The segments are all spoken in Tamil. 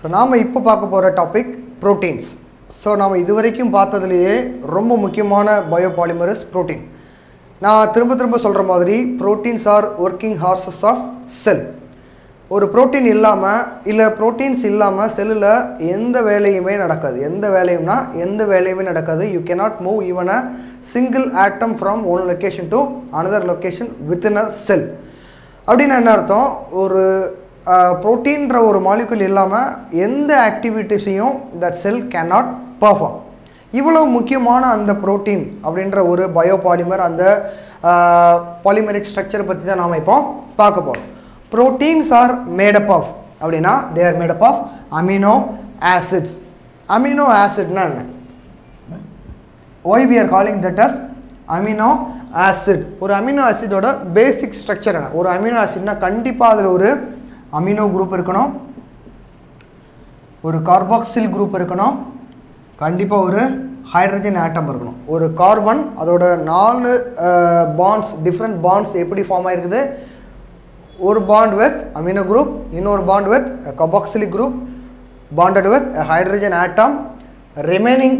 ஸோ நாம் இப்போ பார்க்க போகிற டாபிக் ப்ரோட்டீன்ஸ் ஸோ நாம் இதுவரைக்கும் பார்த்ததுலேயே ரொம்ப முக்கியமான பயோபாலிமரஸ் ப்ரோட்டீன் நான் திரும்ப திரும்ப சொல்கிற மாதிரி proteins are working horses of cell ஒரு புரோட்டீன் இல்லாமல் இல்லை ப்ரோட்டீன்ஸ் இல்லாமல் செல்லில் எந்த வேலையுமே நடக்காது எந்த வேலையும்னா எந்த வேலையுமே நடக்காது you cannot move even a single atom from one location to another location within a cell அப்படின்னு என்ன அர்த்தம் ஒரு ப்ரோட்டீன்ற ஒரு மாலிகுல் இல்லாமல் எந்த ஆக்டிவிட்டீஸையும் தட் செல் cannot perform இவ்வளவு முக்கியமான அந்த புரோட்டீன் அப்படின்ற ஒரு பயோபாலிமர் அந்த பாலிமரிக் ஸ்ட்ரக்சரை பற்றி தான் நாம் இப்போ பார்க்க போகிறோம் ப்ரோட்டீன்ஸ் ஆர் மேடப் ஆஃப் அப்படின்னா they are made up of amino acids amino ஆசிட்னா என்ன why we are calling that as amino acid ஒரு அமினோ ஆசிடோட பேசிக் ஸ்ட்ரக்சர் என்ன ஒரு அமினோ ஆசிட்னா கண்டிப்பாக அதில் ஒரு அமினோ குரூப் இருக்கணும் ஒரு கார்பாக்சில் குரூப் இருக்கணும் கண்டிப்பாக ஒரு ஹைட்ரஜன் ஆட்டம் இருக்கணும் ஒரு கார்பன் அதோட நாலு பாண்ட்ஸ் டிஃப்ரெண்ட் பாண்ட்ஸ் எப்படி ஃபார்ம் ஆயிருக்குது ஒரு பாண்ட் வித் அமினோ குரூப் இன்னொரு bond with carboxylic group bonded with a hydrogen atom remaining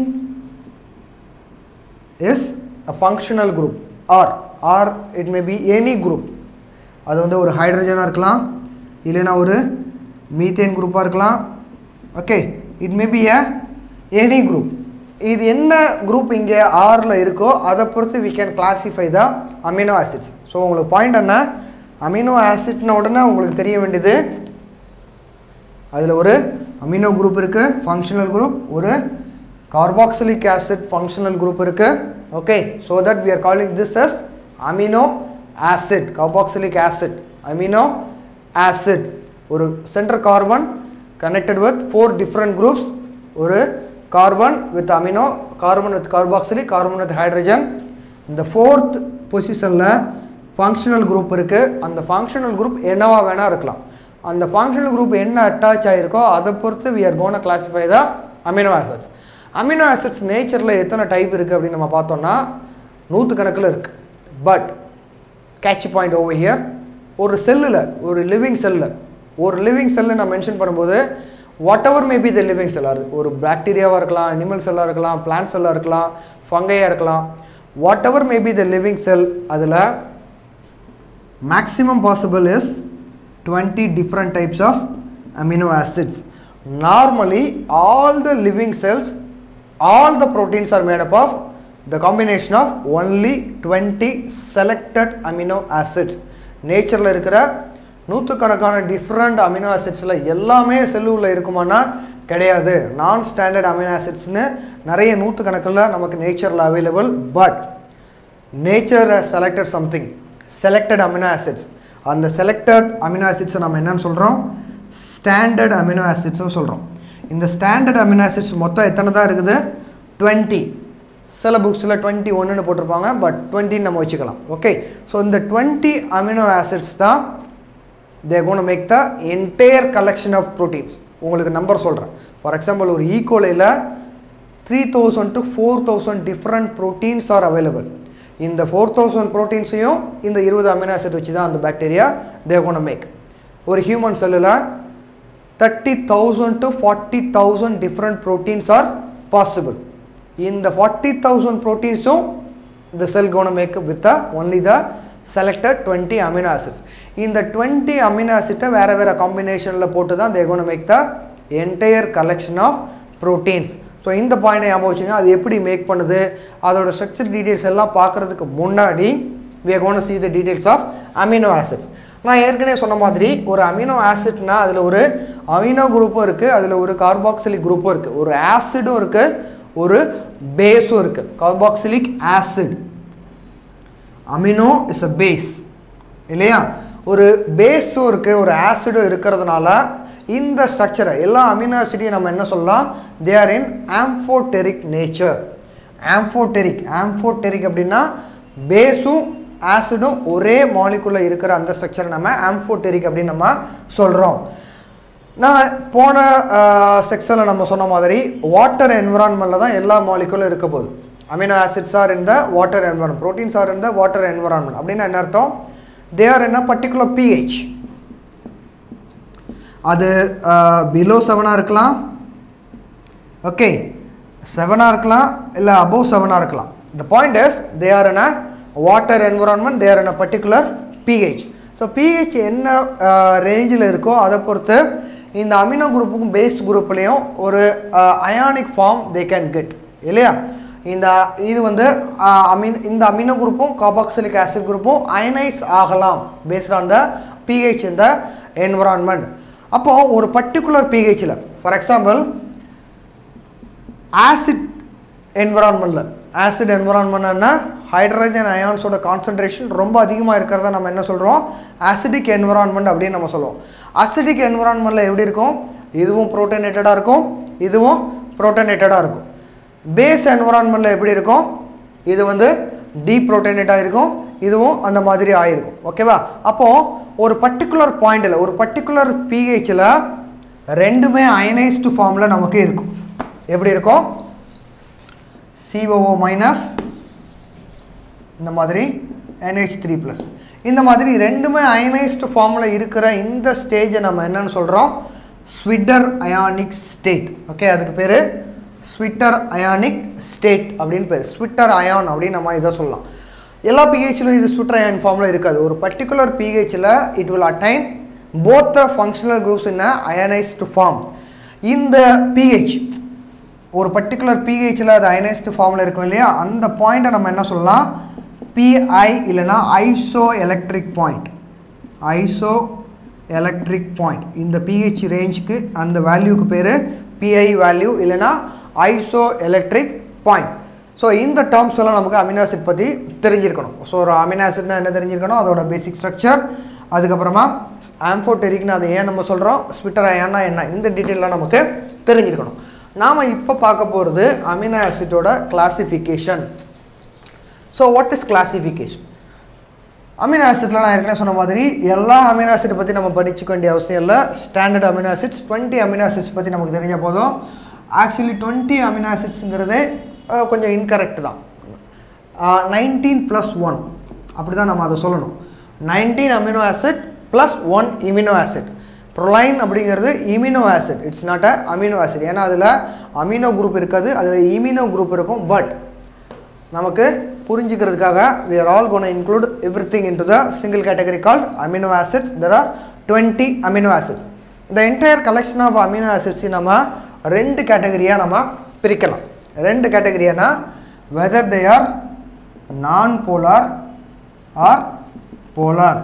is a functional group or or it may be any group அது வந்து ஒரு ஹைட்ரஜனாக இருக்கலாம் இல்லைன்னா ஒரு மீத்தேன் குரூப்பாக இருக்கலாம் okay it may be a any group இது என்ன குரூப் இங்கே ஆரில் இருக்கோ அதை பொறுத்து we can classify the amino acids so உங்களுக்கு பாயிண்ட் என்ன அமினோ ஆசிட்ன உடனே உங்களுக்கு தெரிய வேண்டியது அதில் ஒரு அமினோ குரூப் இருக்குது ஃபங்க்ஷனல் குரூப் ஒரு கார்பாக்சிலிக் ஆசிட் ஃபங்க்ஷனல் குரூப் இருக்குது okay so that we are calling this as amino acid carboxylic acid amino acid ஒரு centre carbon connected with four different groups ஒரு carbon with amino carbon with carboxylic carbon with hydrogen இந்த ஃபோர்த் பொசிஷனில் ஃபங்க்ஷனல் குரூப் இருக்குது அந்த ஃபங்க்ஷனல் குரூப் என்னவா வேணால் இருக்கலாம் அந்த ஃபங்க்ஷனல் குரூப் என்ன அட்டாச் ஆகிருக்கோ அதை பொறுத்து we are gonna classify the amino acids amino acids நேச்சரில் எத்தனை டைப் இருக்குது அப்படின்னு நம்ம பார்த்தோம்னா நூற்றுக்கணக்கில் இருக்குது but catch point over here ஒரு செல்லில் ஒரு லிவிங் செல்லில் ஒரு லிவிங் செல்லை நான் மென்ஷன் பண்ணும்போது whatever may be the living செல்லாக ஒரு பாக்டீரியாவாக இருக்கலாம் அனிமல் செல்லாக இருக்கலாம் பிளான்ட் செல்லாக இருக்கலாம் ஃபங்கையாக இருக்கலாம் whatever may be the living cell அதில் maximum possible is 20 different types of amino acids. Normally, all the living cells, all the proteins are made up of the combination of only 20 selected amino acids. நேச்சரில் இருக்கிற நூற்றுக்கணக்கான டிஃப்ரெண்ட் அமினோ ஆசிட்ஸில் எல்லாமே செல்லுவில் இருக்குமானா கிடையாது நான் ஸ்டாண்டர்ட் அமினோ ஆசிட்ஸ்னு நிறைய நூற்றுக்கணக்கில் நமக்கு நேச்சரில் available but nature selected something selected amino acids அந்த செலக்டட் அமினோ ஆசிட்ஸை நம்ம என்னன்னு சொல்கிறோம் ஸ்டாண்டர்ட் அமினோ ஆசிட்ஸ்னு சொல்கிறோம் இந்த ஸ்டாண்டர்ட் அமினோ ஆசிட்ஸ் மொத்தம் எத்தனை தான் இருக்குது டுவெண்ட்டி சில புக்ஸில் டுவெண்ட்டி ஒன்றுன்னு போட்டிருப்பாங்க பட் டுவெண்ட்டின்னு நம்ம வச்சுக்கலாம் ஓகே ஸோ இந்த டுவெண்ட்டி அமினோ ஆசிட்ஸ் தான் they gonna make the entire collection of proteins உங்களுக்கு நம்பர் சொல்கிறேன் ஃபார் எக்ஸாம்பிள் ஒரு ஈகோலையில் three thousand to four thousand different proteins are available இந்த ஃபோர் தௌசண்ட் ப்ரோட்டீன்ஸையும் இந்த இருபது அமினோ ஆசிட் வச்சு தான் அந்த பாக்டீரியா தேவகோன மேக் ஒரு ஹியூமன் செல்லில் thirty thousand to forty thousand different proteins are possible இந்த ஃபார்ட்டி தௌசண்ட் ப்ரோட்டீன்ஸும் இந்த cell gonna make with only the selected twenty amino acids இந்த டுவெண்ட்டி அமினோ ஆசிட்டை வேறு வேறு காம்பினேஷனில் போட்டு தான் they gonna make the entire collection of proteins so இந்த பாயிண்டை ஞாபகம் வச்சுங்க அது எப்படி மேக் பண்ணுது அதோட ஸ்ட்ரக்சர் டீட்டெயில்ஸ் எல்லாம் பார்க்குறதுக்கு முன்னாடி we are gonna see the details of amino acids நான் ஏற்கனவே சொன்ன மாதிரி ஒரு அமினோ ஆசிட்னா அதில் ஒரு அமினோ குரூப்பும் இருக்குது அதில் ஒரு கார்பாக்சிலிக் குரூப்பும் இருக்குது ஒரு ஆசிடும் இருக்குது ஒரு பேஸும் இருக்குது carboxylic acid amino is a base இல்லையா ஒரு பேஸும் இருக்குது ஒரு ஆசிடும் இருக்கிறதுனால இந்த ஸ்ட்ரக்சரை எல்லா அமினோ ஆசிடையும் நம்ம என்ன சொல்லலாம் தே ஆர் இன் ஆம்ஃபோடெரிக் நேச்சர் ஆம்ஃபோடெரிக் ஆம்ஃபோடெரிக் அப்படின்னா பேஸும் ஆசிடும் ஒரே மாலிகுலில் இருக்கிற அந்த ஸ்ட்ரக்சரை நம்ம ஆம்ஃபோடெரிக் அப்படின்னு நம்ம சொல்கிறோம் நான் போன செக்ஷனில் நம்ம சொன்ன மாதிரி வாட்டர் என்விரான்மெண்ட்டில் தான் எல்லா மாலிகுலும் இருக்க போகுது அமினோ ஆசிட்ஸ் ஆர் இந்த வாட்டர் என்விரான்மெண்ட் ப்ரோட்டீன்ஸ் ஆர் இந்த வாட்டர் என்விரான்மெண்ட் அப்படின்னா என்ன அர்த்தம் தே ஆர் என்ன பர்டிகுலர் பிஹெச் அது பிலோ செவனாக இருக்கலாம் ஓகே செவனாக இருக்கலாம் இல்லை அபோவ் செவனாக இருக்கலாம் the point is they are in a water environment they are in a particular pH so pH என்ன ரேஞ்சில் இருக்கோ அதை பொறுத்து இந்த அமினோ குரூப்புக்கும் பேஸ் குரூப்லேயும் ஒரு ionic form they can get இல்லையா இந்த இது வந்து அமீன் இந்த அமினோ குரூப்பும் காபாக்சிலிக் ஆசிட் குரூப்பும் அயனைஸ் ஆகலாம் பேஸ்ட் ஆன் த பிஹெச் இந்த என்விரான்மெண்ட் அப்போது ஒரு பர்டிகுலர் பிஹெச்சில் ஃபார் எக்ஸாம்பிள் ஆசிட் என்விரான்மெண்ட்டில் ஆசிட் என்விரான்மெண்ட்னா ஹைட்ரஜன் அயான்ஸோட கான்சன்ட்ரேஷன் ரொம்ப அதிகமாக இருக்கிறத நம்ம என்ன சொல்கிறோம் ஆசிடிக் என்விரான்மெண்ட் அப்படின்னு நம்ம சொல்லுவோம் அசிடிக் என்விரான்மெண்ட்டில் எப்படி இருக்கும் இதுவும் ப்ரோட்டனேட்டடாக இருக்கும் இதுவும் ப்ரோட்டனேட்டடாக இருக்கும் பேஸ் என்விரான்மெண்ட்டில் எப்படி இருக்கும் இது வந்து டீப்ரோட்டனேட்டாக இருக்கும் இதுவும் அந்த மாதிரி ஆகிருக்கும் ஓகேவா அப்போது ஒரு பர்டிகுலர் பாயிண்டில் ஒரு பர்டிகுலர் பிஹெச்சில் ரெண்டுமே அயனைஸ்டு ஃபார்மில் நமக்கு இருக்கும் எப்படி இருக்கும் சிஓஓ மைனஸ் இந்த மாதிரி NH3 த்ரீ ப்ளஸ் இந்த மாதிரி ரெண்டுமே அயனைஸ்டு ஃபார்மில் இருக்கிற இந்த ஸ்டேஜை நம்ம என்னன்னு சொல்கிறோம் ஸ்விட்டர் அயானிக் ஸ்டேட் ஓகே அதுக்கு பேர் ஸ்விட்டர் அயானிக் ஸ்டேட் அப்படின்னு பேர் ஸ்விட்டர் அயான் அப்படின்னு நம்ம இதை சொல்லலாம் எல்லா பிஹெச்லையும் இது ஸ்விட்டர் அயான் ஃபார்மில் இருக்காது ஒரு பர்டிகுலர் பிஹெச்சில் it will attain both the functional groups in ionised form இந்த பிஹெச் ஒரு பர்டிகுலர் பிஹெச்சில் அது அயனைஸ்டு ஃபார்மில் இருக்கும் இல்லையா அந்த பாயிண்ட்டை நம்ம என்ன சொல்லலாம் பிஐ இல்லைன்னா isoelectric point isoelectric point இந்த பிஹெச் ரேஞ்சுக்கு அந்த வேல்யூக்கு பேர் பிஐ வேல்யூ இல்லைன்னா ஐசோ எலக்ட்ரிக் பாயிண்ட் ஸோ இந்த டேர்ம்ஸ் எல்லாம் நமக்கு அமினோ ஆசிட் பற்றி தெரிஞ்சிருக்கணும் ஸோ ஒரு அமினோ ஆசிட்னா என்ன தெரிஞ்சிருக்கணும் அதோட பேசிக் ஸ்ட்ரக்சர் அதுக்கப்புறமா ஆம்ஃபோட்டெரிக்னு அதை ஏன் நம்ம சொல்கிறோம் ஸ்பிட்டர் அயான்னா என்ன இந்த டீட்டெயிலாம் நமக்கு தெரிஞ்சிருக்கணும் நாம் இப்போ பார்க்க போகிறது அமினோ ஆசிட்டோட classification so what is classification amino ஆசிட்ல நான் ஏற்கனவே சொன்ன மாதிரி எல்லா அமினோ ஆசிட் பற்றி நம்ம படிச்சுக்க வேண்டிய அவசியம் இல்லை standard amino acids twenty amino acids பற்றி நமக்கு தெரிஞ்ச போதும் ஆக்சுவலி டுவெண்ட்டி அமினோ ஆசிட்ஸுங்கிறதே கொஞ்சம் இன்கரெக்ட் தான் நைன்டீன் ப்ளஸ் ஒன் அப்படி தான் நம்ம அதை சொல்லணும் nineteen amino acid plus one imino acid proline அப்படிங்கிறது imino acid it's not a amino acid ஏன்னா அதில் அமினோ குரூப் இருக்காது அதில் இமினோ குரூப் இருக்கும் பட் நமக்கு புரிஞ்சுக்கிறதுக்காக we are all going to include everything into the single category called amino acids there are 20 amino acids the entire collection of amino acids நம்ம ரெண்டு கேட்டகரியாக நம்ம பிரிக்கலாம் ரெண்டு கேட்டகரியானா whether they are non polar or polar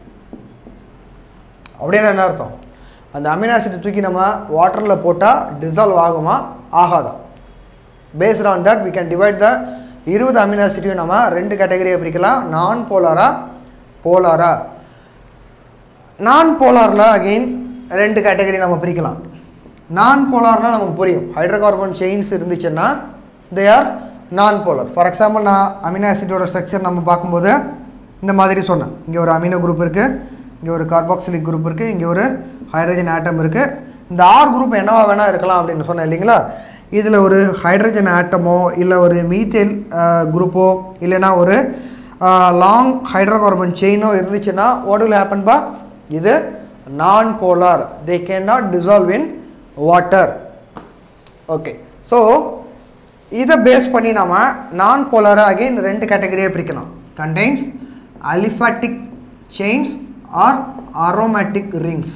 அப்படின்னு என்ன அர்த்தம் அந்த அமினோ ஆசிட் தூக்கி நம்ம வாட்டரில் போட்டால் டிசால்வ் ஆகுமா ஆகாதா based on that we can divide the இருபது அமினோ ஆசிட்டையும் நம்ம ரெண்டு கேட்டகரியாக பிரிக்கலாம் நான் போலாரா போலாரா நான் போலாரில் அகெயின் ரெண்டு கேட்டகரி நம்ம பிரிக்கலாம் நான் போலார்னால் நமக்கு புரியும் ஹைட்ரோகார்பன் செயின்ஸ் இருந்துச்சுன்னா they are non polar for example நான் அமினோ ஆசிட்டோட ஸ்ட்ரக்சர் நம்ம பார்க்கும்போது இந்த மாதிரி சொன்னேன் இங்கே ஒரு அமினோ குரூப் இருக்குது இங்கே ஒரு கார்பாக்சிலிக் குரூப் இருக்குது இங்கே ஒரு ஹைட்ரஜன் ஆட்டம் இருக்குது இந்த ஆர் குரூப் என்னவா வேணால் இருக்கலாம் அப்படின்னு சொன்னேன் இல்லைங்களா இதில் ஒரு ஹைட்ரஜன் ஆட்டமோ இல்லை ஒரு மீத்தேல் குரூப்போ இல்லைன்னா ஒரு லாங் ஹைட்ரோகார்பன் செயினோ இருந்துச்சுன்னா வாட் will happen பா இது non polar they can not dissolve in water okay so இதை பேஸ் பண்ணி நாம நான் போலாரை அகைன் ரெண்டு கேட்டகரியாக பிரிக்கலாம் contains aliphatic chains or aromatic rings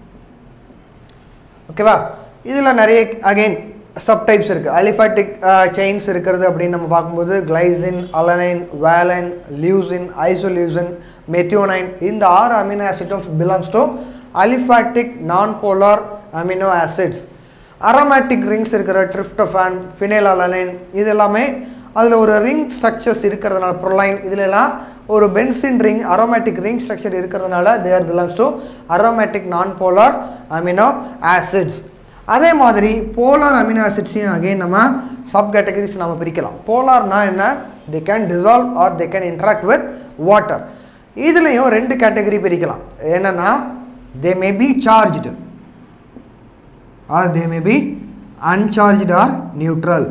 ஓகேவா இதில் நிறைய அகைன் சப்டைப்ஸ் இருக்குது அலிஃபாட்டிக் செயின்ஸ் இருக்கிறது அப்படின்னு நம்ம பார்க்கும்போது glycine alanine valine leucine isoleucine methionine இந்த ஆறு அமினோ ஆசிட்டும் belongs to aliphatic non polar amino acids aromatic rings இருக்கிற ட்ரிப்டோஃபான் ஃபினைல் அலனைன் இது எல்லாமே அதில் ஒரு ரிங் ஸ்ட்ரக்சர்ஸ் இருக்கிறதுனால ப்ரொலைன் இதுல எல்லாம் ஒரு benzene ring aromatic ring structure இருக்கிறதுனால they're belongs to aromatic non polar amino acids அதே மாதிரி போலார் அமினோ ஆசிட்ஸையும் அகைன் நம்ம சப் கேட்டகரிஸ் நம்ம பிரிக்கலாம் போலார்னா என்ன they can dissolve or they can interact with water இதுலேயும் ரெண்டு கேட்டகரி பிரிக்கலாம் என்னென்னா they may be charged or they may be uncharged or neutral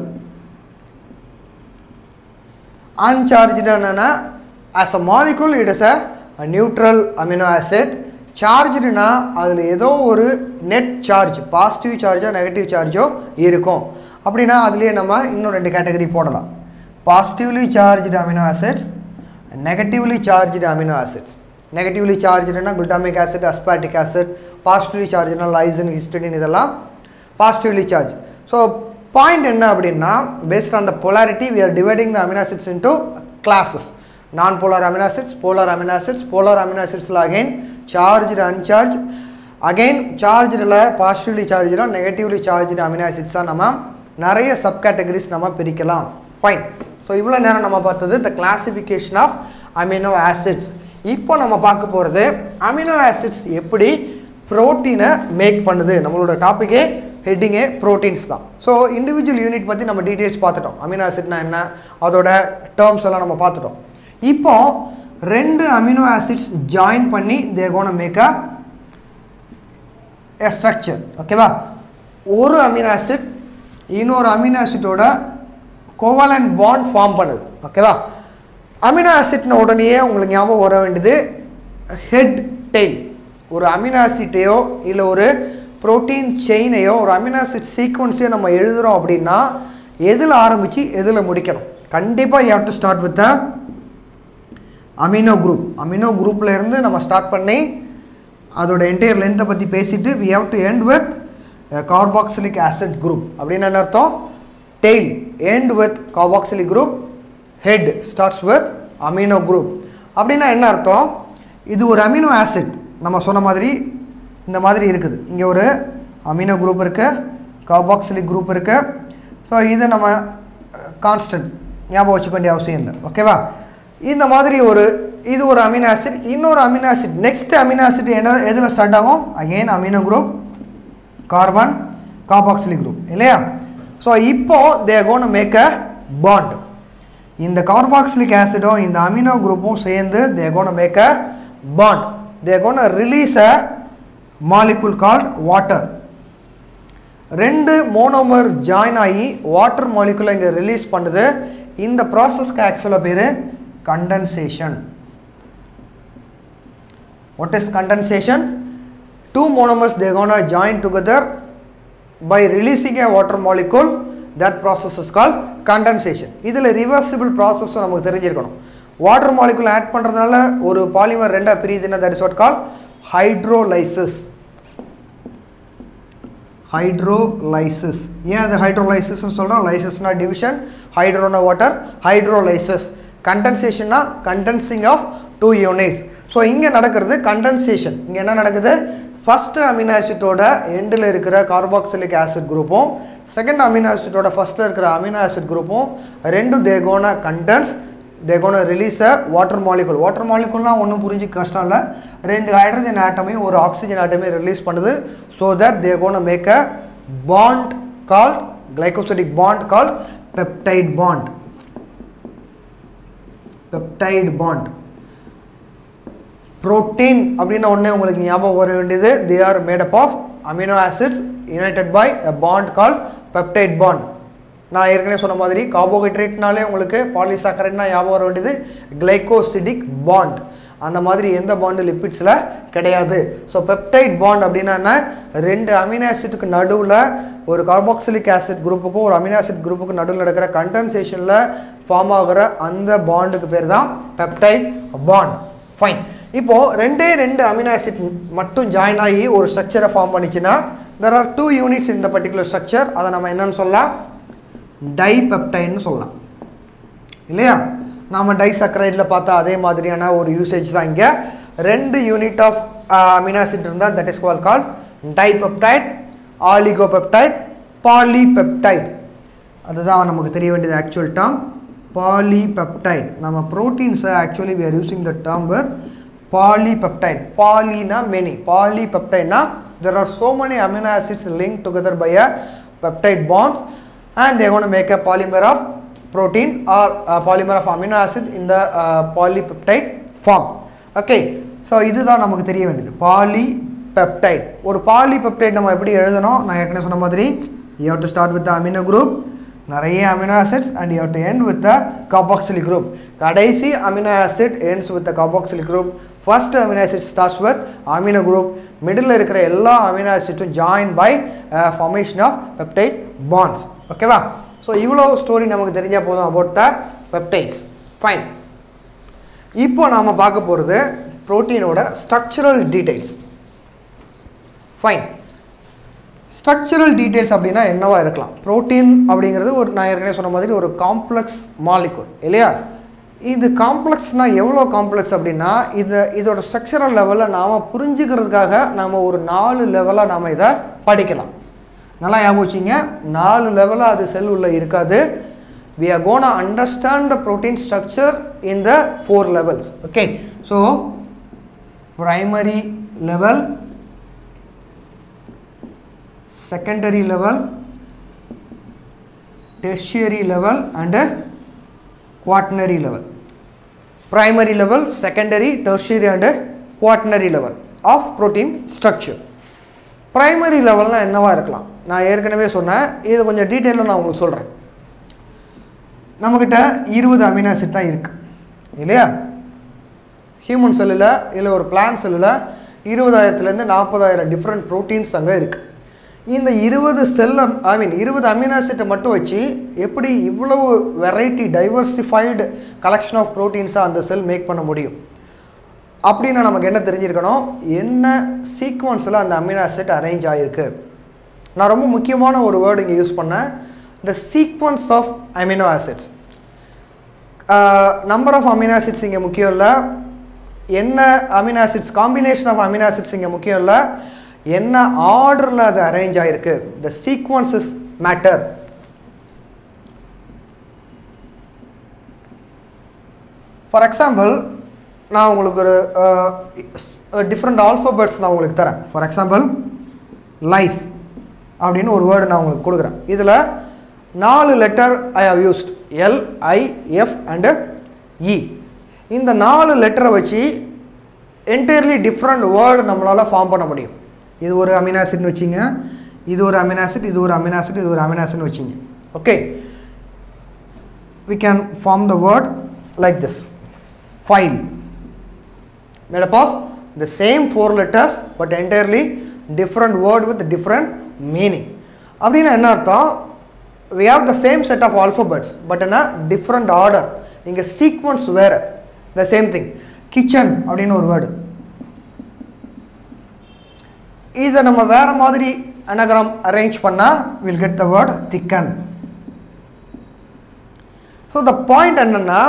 uncharged என்னன்னா as a molecule it is a, a neutral amino acid சார்ஜ்டுனா அதில் ஏதோ ஒரு நெட் சார்ஜ் பாசிட்டிவ் சார்ஜோ நெகட்டிவ் சார்ஜோ இருக்கும் அப்படின்னா அதுலேயே நம்ம இன்னும் ரெண்டு கேட்டகரி போடலாம் positively charged amino acids negatively charged amino acids negatively சார்ஜ்டுனா glutamic acid aspartic acid positively சார்ஜ்னா லைசன் ஹிஸ்டடின் இதெல்லாம் பாசிட்டிவ்லி சார்ஜ் ஸோ பாயிண்ட் என்ன அப்படின்னா based on the polarity we are dividing the amino acids into classes நான் polar amino acids polar amino acids polar amino acidsல again charged uncharged again chargedல positively charged negatively charged amino acids தான் நம்ம நிறைய சப் கேட்டகரிஸ் நம்ம பிரிக்கலாம் ஃபைன் ஸோ இவ்வளோ நேரம் நம்ம பார்த்தது the classification of amino acids இப்போ நம்ம பார்க்க போகிறது அமினோ ஆசிட்ஸ் எப்படி ப்ரோட்டீனை மேக் பண்ணுது நம்மளோட டாப்பிக்கே ஹெட்டிங்கே ப்ரோட்டீன்ஸ் தான் ஸோ இண்டிவிஜுவல் யூனிட் பற்றி நம்ம டீட்டெயில்ஸ் பார்த்துட்டோம் அமினோ ஆசிட்னா என்ன அதோட டேர்ம்ஸ் எல்லாம் நம்ம பார்த்துட்டோம் இப்போ ரெண்டு அமினோ ஆசிட்ஸ் ஜாயின் பண்ணி they gonna make a a structure ஓகேவா ஒரு அமினோ ஆசிட் இன்னொரு அமினோ ஆசிட்டோட கோவலன் பாண்ட் ஃபார்ம் பண்ணுது ஓகேவா அமினோ ஆசிட்னு உடனேயே உங்களுக்கு ஞாபகம் வர வேண்டியது ஹெட் டெய்ல் ஒரு அமினோ ஆசிட்டையோ இல்லை ஒரு புரோட்டீன் செயினையோ ஒரு அமினோ ஆசிட் சீக்வன்ஸையோ நம்ம எழுதுகிறோம் அப்படின்னா எதில் ஆரம்பித்து எதில் முடிக்கணும் கண்டிப்பாக you have to start with amino group amino குரூப்பில் இருந்து நம்ம ஸ்டார்ட் பண்ணி அதோட என்டையர் லென்த்தை பற்றி பேசிட்டு we have to end with carboxylic acid group அப்படின்னு என்ன அர்த்தம் tail end with carboxylic group head starts with amino group அப்படின்னா என்ன அர்த்தம் இது ஒரு அமினோ ஆசிட் நம்ம சொன்ன மாதிரி இந்த மாதிரி இருக்குது இங்கே ஒரு அமினோ குரூப் இருக்குது கார்பாக்சிலிக் குரூப் இருக்குது ஸோ இது நம்ம கான்ஸ்டன்ட் ஞாபகம் வச்சுக்க வேண்டிய அவசியம் இல்லை ஓகேவா இந்த மாதிரி ஒரு இது ஒரு அமினோ ஆசிட் இன்னொரு amino acid next amino acid என்ன எதில் ஸ்டார்ட் ஆகும் again amino group carbon carboxylic group இல்லையா ஸோ இப்போ they gonna make a bond இந்த கார்பாக்சிலிக் ஆசிடும் இந்த அமினோ குரூப்பும் சேர்ந்து they gonna make a bond they gonna release a molecule called water ரெண்டு மோனோமர் ஜாயின் ஆகி வாட்டர் மாலிகுலை இங்கே ரிலீஸ் பண்ணுது இந்த ப்ராசஸ்க்கு ஆக்சுவலாக பேர் condensation what is condensation two monomers they gonna join together by releasing a water molecule that process is called condensation இதில் ரிவர்சிபிள் ப்ராசஸும் நமக்கு தெரிஞ்சிருக்கணும் வாட்டர் மாலிகுல் ஆட் பண்ணுறதுனால ஒரு பாலிமர் ரெண்டாக பிரியுதுன்னா that is what call hydrolysis hydrolysis ஏன் அது ஹைட்ரோலைசிஸ்னு சொல்கிறோம் லைசிஸ்னா டிவிஷன் ஹைட்ரோனா வாட்டர் ஹைட்ரோலைசிஸ் கண்டென்சேஷன்னா condensing of two units so இங்கே நடக்கிறது கண்டென்சேஷன் இங்கே என்ன நடக்குது ஃபஸ்ட்டு அமினோ ஆசிட்டோட எண்டில் இருக்கிற கார்பாக்சிலிக் ஆசிட் குரூப்பும் செகண்ட் அமினோ ஆசிட்டோட ஃபஸ்ட்டில் இருக்கிற அமினோ ஆசிட் குரூப்பும் ரெண்டும் they gonna condense they gonna release a water molecule water மாலிகுல்னால் ஒன்றும் புரிஞ்சுக்க கஷ்டம் இல்லை ரெண்டு ஹைட்ரஜன் ஆட்டமையும் ஒரு ஆக்சிஜன் ஆட்டமையும் ரிலீஸ் பண்ணுது so that they gonna make a bond called glycosidic bond called peptide bond peptide bond protein அப்படின்ன உடனே உங்களுக்கு ஞாபகம் வர வேண்டியது they are made up of amino acids united by a bond call peptide bond நான் ஏற்கனவே சொன்ன மாதிரி கார்போஹைட்ரேட்னாலே உங்களுக்கு பாலிசாக்கரைட்னா ஞாபகம் வர வேண்டியது கிளைகோசிடிக் பாண்ட் அந்த மாதிரி எந்த பாண்டு லிப்பிட்ஸில் கிடையாது ஸோ பெப்டைட் பாண்ட் அப்படின்னா என்ன ரெண்டு அமினோ ஆசிட்டுக்கு நடுவில் ஒரு கார்பாக்சிலிக் ஆசிட் குரூப்புக்கும் ஒரு அமினோ ஆசிட் குரூப்புக்கும் நடுவில் நடக்கிற கண்டென்சேஷனில் ஃபார்ம் ஆகிற அந்த பாண்டுக்கு பேர் தான் பெப்டைட் பாண்ட் ஃபைன் இப்போது ரெண்டே ரெண்டு அமினோ ஆசிட் மட்டும் ஜாயின் ஆகி ஒரு ஸ்ட்ரக்சரை ஃபார்ம் பண்ணிச்சுன்னா தெர் ஆர் டூ யூனிட்ஸ் இந்த பர்டிகுலர் ஸ்ட்ரக்சர் அதை நம்ம என்னன்னு சொல்லலாம் டைபெப்டைன்னு சொல்லலாம் இல்லையா நாம் டைசக்ரைடில் பார்த்தா அதே மாதிரியான ஒரு யூசேஜ் தான் இங்கே ரெண்டு யூனிட் ஆஃப் அமினோ ஆசிட் இருந்தால் that is call call dipeptide oligopeptide polypeptide அதுதான் நமக்கு தெரிய வேண்டியது ஆக்சுவல் டேர்ம் பாலிபெப்டைட் நம்ம ப்ரோட்டீன்ஸை actually we are using the term with polypeptide பாலினா மெனி பாலிபெப்டைட்னா there are so many amino acids linked together by a peptide bonds and they are going to make a polymer of protein or a polymer of amino acid in the uh, polypeptide form okay so இதுதான் நமக்கு தெரிய வேண்டியது பாலிபெப்டைட் ஒரு பாலிபெப்டைட் நம்ம எப்படி எழுதணும் நான் ஏற்கனவே சொன்ன மாதிரி you have to start with the amino group நிறைய amino acids and you to end with the carboxylic group கடைசி amino acid ends with the carboxylic group first amino acid starts with amino group middle இருக்கிற எல்லா அமினோ ஆசிட்டும் join by formation of peptide bonds ஓகேவா ஸோ இவ்வளோ ஸ்டோரி நமக்கு தெரிஞ்சால் போதும் அபவுட் த பெப்டைட்ஸ் ஃபைன் இப்போ நாம் பார்க்க போகிறது ப்ரோட்டீனோட structural details fine structural details அப்படின்னா என்னவா இருக்கலாம் புரோட்டீன் அப்படிங்கிறது ஒரு நான் ஏற்கனவே சொன்ன மாதிரி ஒரு காம்ப்ளெக்ஸ் மாலிகுல் இல்லையா இது காம்ப்ளெக்ஸ்னால் எவ்வளோ காம்ப்ளெக்ஸ் அப்படின்னா இது இதோட ஸ்ட்ரக்சரல் லெவலில் நாம் புரிஞ்சுக்கிறதுக்காக நாம் ஒரு நாலு லெவலாக நாம் இதை படிக்கலாம் நல்லா ஞாபகம் வச்சிங்க நாலு லெவலாக அது செல் உள்ள இருக்காது we are going to understand the protein structure in the four levels okay so primary level secondary level tertiary level and a quaternary level primary level secondary tertiary and a quaternary level of protein structure primary லெவல்னால் என்னவா இருக்கலாம் நான் ஏற்கனவே சொன்னேன் இது கொஞ்சம் டீட்டெயிலாக நான் உங்களுக்கு சொல்கிறேன் நம்மக்கிட்ட இருபது அமினோ ஆசிட் தான் இருக்குது இல்லையா ஹியூமன் செல்லில் இல்லை ஒரு பிளான் செல்லில் இருபதாயிரத்துலேருந்து நாற்பதாயிரம் டிஃப்ரெண்ட் ப்ரோட்டீன்ஸ் அங்கே இருக்குது இந்த இருபது செல்ல ஐ மீன் இருபது அமினோ ஆசிட்டை மட்டும் வச்சு எப்படி இவ்வளவு வெரைட்டி டைவர்சிஃபைடு கலெக்ஷன் ஆஃப் ப்ரோட்டீன்ஸாக அந்த செல் மேக் பண்ண முடியும் அப்படின்னு நமக்கு என்ன தெரிஞ்சிருக்கணும் என்ன சீக்வன்ஸில் அந்த அமினோ ஆசிட் அரேஞ்ச் ஆகிருக்கு நான் ரொம்ப முக்கியமான ஒரு வேர்டு இங்கே யூஸ் பண்ணேன் the sequence of amino acids number of amino acids இங்கே முக்கியம் இல்லை என்ன amino acids combination of amino acids இங்கே முக்கியம் இல்லை என்ன ஆர்டரில் அது அரேஞ்ச் ஆகிருக்கு the sequences matter for example நான் உங்களுக்கு ஒரு டிஃப்ரெண்ட் ஆல்ஃபபெட்ஸ் நான் உங்களுக்கு தரேன் ஃபார் எக்ஸாம்பிள் லைஃப் அப்படின்னு ஒரு வேர்டு நான் உங்களுக்கு கொடுக்குறேன் இதில் நாலு letter I have used L I F and E இந்த நாலு லெட்டரை வச்சு என்டையர்லி டிஃப்ரெண்ட் வேர்டு நம்மளால் ஃபார்ம் பண்ண முடியும் இது ஒரு அமினாசிட்னு வச்சிங்க இது ஒரு அமினாசிட் இது ஒரு அமினாசிட் இது ஒரு அமினாசிட்னு வச்சிங்க okay we can form the word like this file made up of the same four letters but entirely different word with different meaning அப்படின்னா என்ன அர்த்தம் we have the same set of alphabets but in a different order இங்கே sequence வேறு the same thing kitchen அப்படின்னு ஒரு வேர்டு இதை நம்ம வேற மாதிரி அனகிராம் அரேஞ்ச் பண்ணால் will get the word thicken so the point என்னென்னா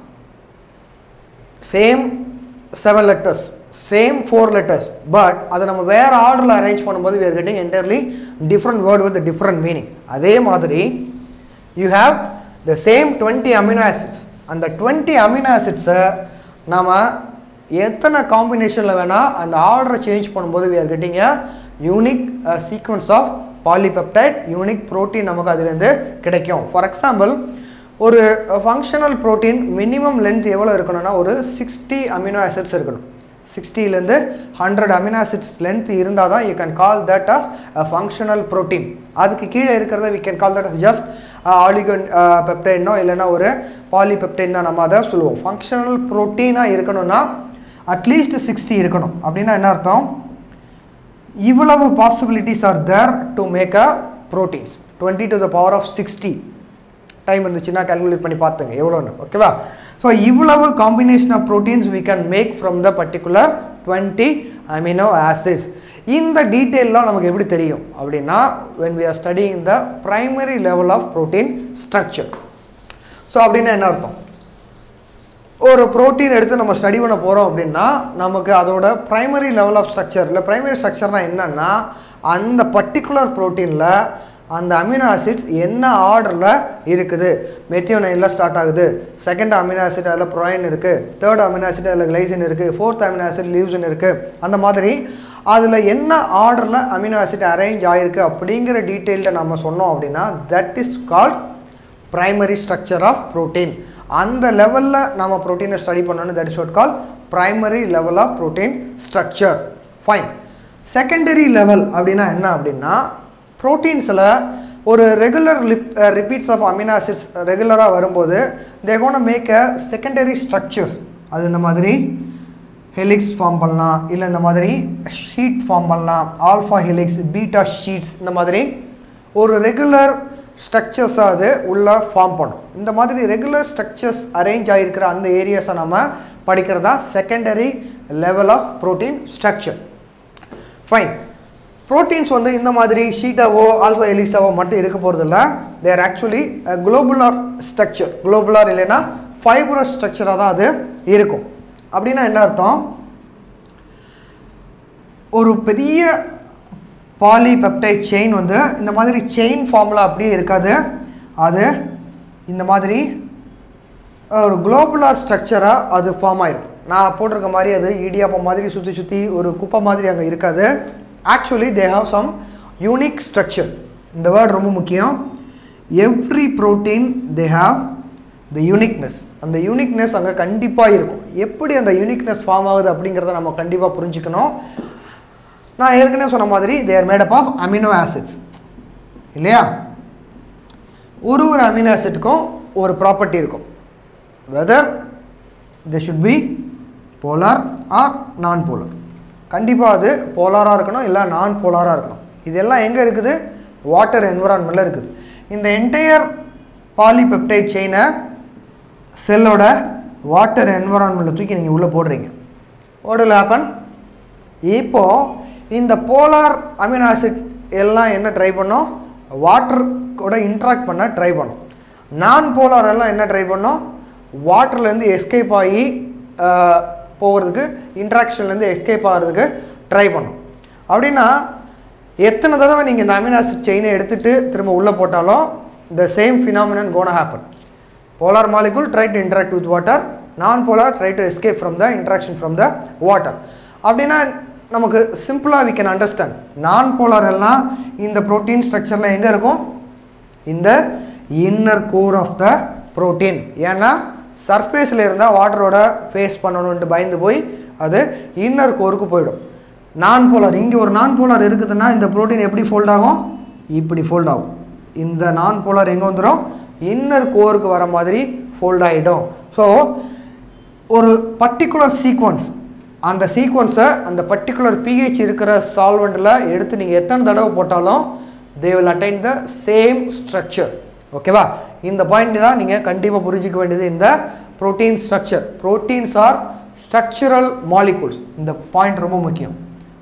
same seven letters same four letters but அதை நம்ம வேறு ஆர்டரில் அரேஞ்ச் பண்ணும்போது we are getting entirely different word with a different meaning அதே மாதிரி you have the same 20 amino acids அந்த 20 amino acids-அ நாம் எத்தனை காம்பினேஷனில் வேணால் அந்த ஆர்டரை சேஞ்ச் பண்ணும்போது we are getting a unique sequence of polypeptide unique protein நமக்கு அதுலேருந்து கிடைக்கும் ஃபார் எக்ஸாம்பிள் ஒரு ஃபங்க்ஷனல் ப்ரோட்டீன் மினிமம் லென்த் எவ்வளோ இருக்கணும்னா ஒரு சிக்ஸ்டி அமினோ ஆசிட்ஸ் இருக்கணும் சிக்ஸ்டிலேருந்து ஹண்ட்ரட் அமினோ ஆசிட்ஸ் லென்த் இருந்தால் தான் you can call that as a functional protein அதுக்கு கீழே இருக்கிறத we can call that as just oligo பெப்டைனோ இல்லைன்னா ஒரு பாலிபெப்டைன் தான் நம்ம அதை சொல்லுவோம் ஃபங்க்ஷனல் ப்ரோட்டீனாக இருக்கணும்னா அட்லீஸ்ட் சிக்ஸ்டி இருக்கணும் அப்படின்னா என்ன அர்த்தம் இவ்வளவு possibilities are there to make a proteins twenty to the power of sixty time இருந்துச்சுன்னா கால்குலேட் பண்ணி பார்த்துங்க எவ்வளோன்னு ஓகேவா ஸோ இவ்வளவு combination of proteins we can make from the particular twenty amino acids இந்த டீட்டெயிலாம் நமக்கு எப்படி தெரியும் அப்படின்னா when we are studying the primary level of protein structure so அப்படின்னா என்ன அர்த்தம் ஒரு ப்ரோட்டீன் எடுத்து நம்ம ஸ்டடி பண்ண போகிறோம் அப்படின்னா நமக்கு அதோட ப்ரைமரி லெவல் ஆஃப் ஸ்ட்ரக்சர் இல்லை ப்ரைமரி ஸ்ட்ரக்சர்னால் என்னென்னா அந்த பர்டிகுலர் ப்ரோட்டீனில் அந்த அமினோ ஆசிட்ஸ் என்ன ஆர்டரில் இருக்குது மெத்தியோனைனில் ஸ்டார்ட் ஆகுது செகண்ட் அமினோ ஆசிட் அதில் ப்ரோயின் இருக்குது தேர்ட் அமினோ ஆசிட் அதில் கிளைசின் இருக்குது ஃபோர்த் அமினோ ஆசிட் லியூசின் இருக்குது அந்த மாதிரி அதில் என்ன ஆர்டரில் அமினோ ஆசிட் அரேஞ்ச் ஆகிருக்கு அப்படிங்கிற டீட்டெயில்ட நம்ம சொன்னோம் அப்படின்னா that is called primary structure of protein அந்த லெவலில் நம்ம ப்ரோட்டீனை ஸ்டடி பண்ணணும் that is what call primary level of protein structure fine secondary level அப்படின்னா என்ன அப்படின்னா ப்ரோட்டீன்ஸில் ஒரு ரெகுலர் லிப் ரிப்பீட்ஸ் ஆஃப் அமினோ ஆசிட்ஸ் ரெகுலராக வரும்போது they gonna make a secondary structures அது இந்த மாதிரி ஹெலிக்ஸ் ஃபார்ம் பண்ணலாம் இல்லை இந்த மாதிரி ஷீட் ஃபார்ம் பண்ணலாம் ஆல்ஃபா ஹெலிக்ஸ் பீட்டா ஷீட்ஸ் இந்த மாதிரி ஒரு ரெகுலர் ஸ்ட்ரக்சர்ஸாக அது உள்ள ஃபார்ம் பண்ணும் இந்த மாதிரி ரெகுலர் ஸ்ட்ரக்சர்ஸ் அரேஞ்ச் ஆகிருக்கிற அந்த ஏரியாஸை நம்ம படிக்கிறதா secondary level of protein structure fine proteins வந்து இந்த மாதிரி ஷீட்டாவோ ஆல்ஃபா எலிக்ஸாவோ மட்டும் இருக்க போகிறதில்ல there actually globular structure globular இல்லைன்னா ஃபைபரஸ் ஸ்ட்ரக்சராக தான் அது இருக்கும் அப்படின்னா என்ன அர்த்தம் ஒரு பெரிய பாலிபெப்டைட் செயின் வந்து இந்த மாதிரி செயின் ஃபார்மில் அப்படியே இருக்காது அது இந்த மாதிரி ஒரு குளோபுலார் ஸ்ட்ரக்சராக அது ஃபார்ம் ஆயிடும் நான் போட்டிருக்க மாதிரி அது இடியாப்பம் மாதிரி சுற்றி சுற்றி ஒரு குப்பை மாதிரி அங்கே இருக்காது actually they have some unique structure இந்த வேர்ட் ரொம்ப முக்கியம் every protein they have the uniqueness அந்த யூனிக்னஸ் அங்கே கண்டிப்பாக இருக்கும் எப்படி அந்த யூனிக்னஸ் ஃபார்ம் ஆகுது அப்படிங்கிறத நம்ம கண்டிப்பாக புரிஞ்சுக்கணும் நான் ஏற்கனவே சொன்ன மாதிரி they're made up of amino acids இல்லையா ஒரு ஒரு அமினோ ஆசிட்டுக்கும் ஒரு ப்ராப்பர்ட்டி இருக்கும் whether they should be polar or non polar கண்டிப்பாக அது போலாராக இருக்கணும் இல்லை நான் போலாராக இருக்கணும் இதெல்லாம் எங்கே இருக்குது வாட்டர் என்விரான்மெண்ட்டில் இருக்குது இந்த என்டையர் பாலிபெப்டைட் செயினை செல்லோட வாட்டர் என்விரான்மெண்ட்டில் தூக்கி நீங்கள் உள்ளே போடுறீங்க what will happen இப்போது இந்த போலார் அமினோ ஆசிட் எல்லாம் என்ன ட்ரை பண்ணோம் வாட்டர் கூட இன்ட்ராக்ட் பண்ண ட்ரை பண்ணோம் நான் போலார் எல்லாம் என்ன ட்ரை பண்ணோம் வாட்டர்லேருந்து எஸ்கேப் ஆகி ஆஹ், போகிறதுக்கு இன்ட்ராக்ஷன்லேருந்து எஸ்கேப் ஆகிறதுக்கு ட்ரை பண்ணோம் அப்படின்னா எத்தனை தடவை நீங்கள் இந்த அமினோ ஆசிட் செயினை எடுத்துகிட்டு திரும்ப உள்ளே போட்டாலும் the same phenomenon gonna happen polar molecule try to interact with water non-polar try to escape from the interaction from the water அப்படின்னா நமக்கு சிம்பிளாக we can understand non polar எல்லாம் இந்த ப்ரோட்டீன் ஸ்ட்ரக்சரில் எங்கே இருக்கும் இந்த inner core of the protein ஏன்னா சர்ஃபேஸில் இருந்தால் வாட்டரோட ஃபேஸ் பண்ணணுன்ட்டு பயந்து போய் அது இன்னர் கோருக்கு போயிடும் நான் போலார் இங்கே ஒரு நான் போலார் இருக்குதுன்னா இந்த ப்ரோட்டீன் எப்படி ஃபோல்ட் ஆகும் இப்படி ஃபோல்ட் ஆகும் இந்த நான் போலார் எங்கே வந்துடும் இன்னர் கோருக்கு வர மாதிரி ஃபோல்ட் ஆகிடும் ஸோ ஒரு பர்டிகுலர் சீக்வன்ஸ் அந்த சீக்வன்ஸை அந்த பர்டிகுலர் பிஹெச் இருக்கிற சால்வெண்ட்டில் எடுத்து நீங்கள் எத்தனை தடவை போட்டாலும் they will attain the same structure ஓகேவா இந்த பாயிண்ட் தான் நீங்கள் கண்டிப்பாக புரிஞ்சிக்க வேண்டியது இந்த protein structure proteins are structural molecules இந்த பாயிண்ட் ரொம்ப முக்கியம்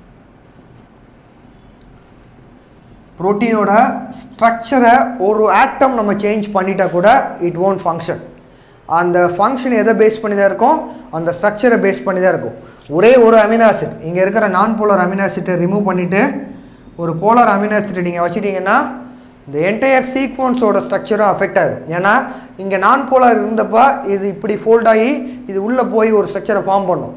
ப்ரோட்டீனோட ஸ்ட்ரக்சரை ஒரு ஆட்டம் நம்ம சேஞ்ச் பண்ணிட்டா கூட இட் won't ஃபங்க்ஷன் அந்த ஃபங்க்ஷன் எதை பேஸ் பண்ணி தான் இருக்கும் அந்த ஸ்ட்ரக்சரை பேஸ் பண்ணி தான் இருக்கும் ஒரே ஒரு அமினோ ஆசிட் இங்கே இருக்கிற நான் போலார் அமினோ ஆசிட்டை ரிமூவ் பண்ணிவிட்டு ஒரு போலார் அமினோ ஆசிட்டை நீங்கள் வச்சிட்டிங்கன்னா இந்த என்டையர் சீக்வன்ஸோட ஸ்ட்ரக்சரும் அஃபெக்ட் ஆகிடும் ஏன்னா இங்கே நான் போலார் இருந்தப்போ இது இப்படி ஃபோல்ட் ஆகி இது உள்ளே போய் ஒரு ஸ்ட்ரக்சரை ஃபார்ம் பண்ணும்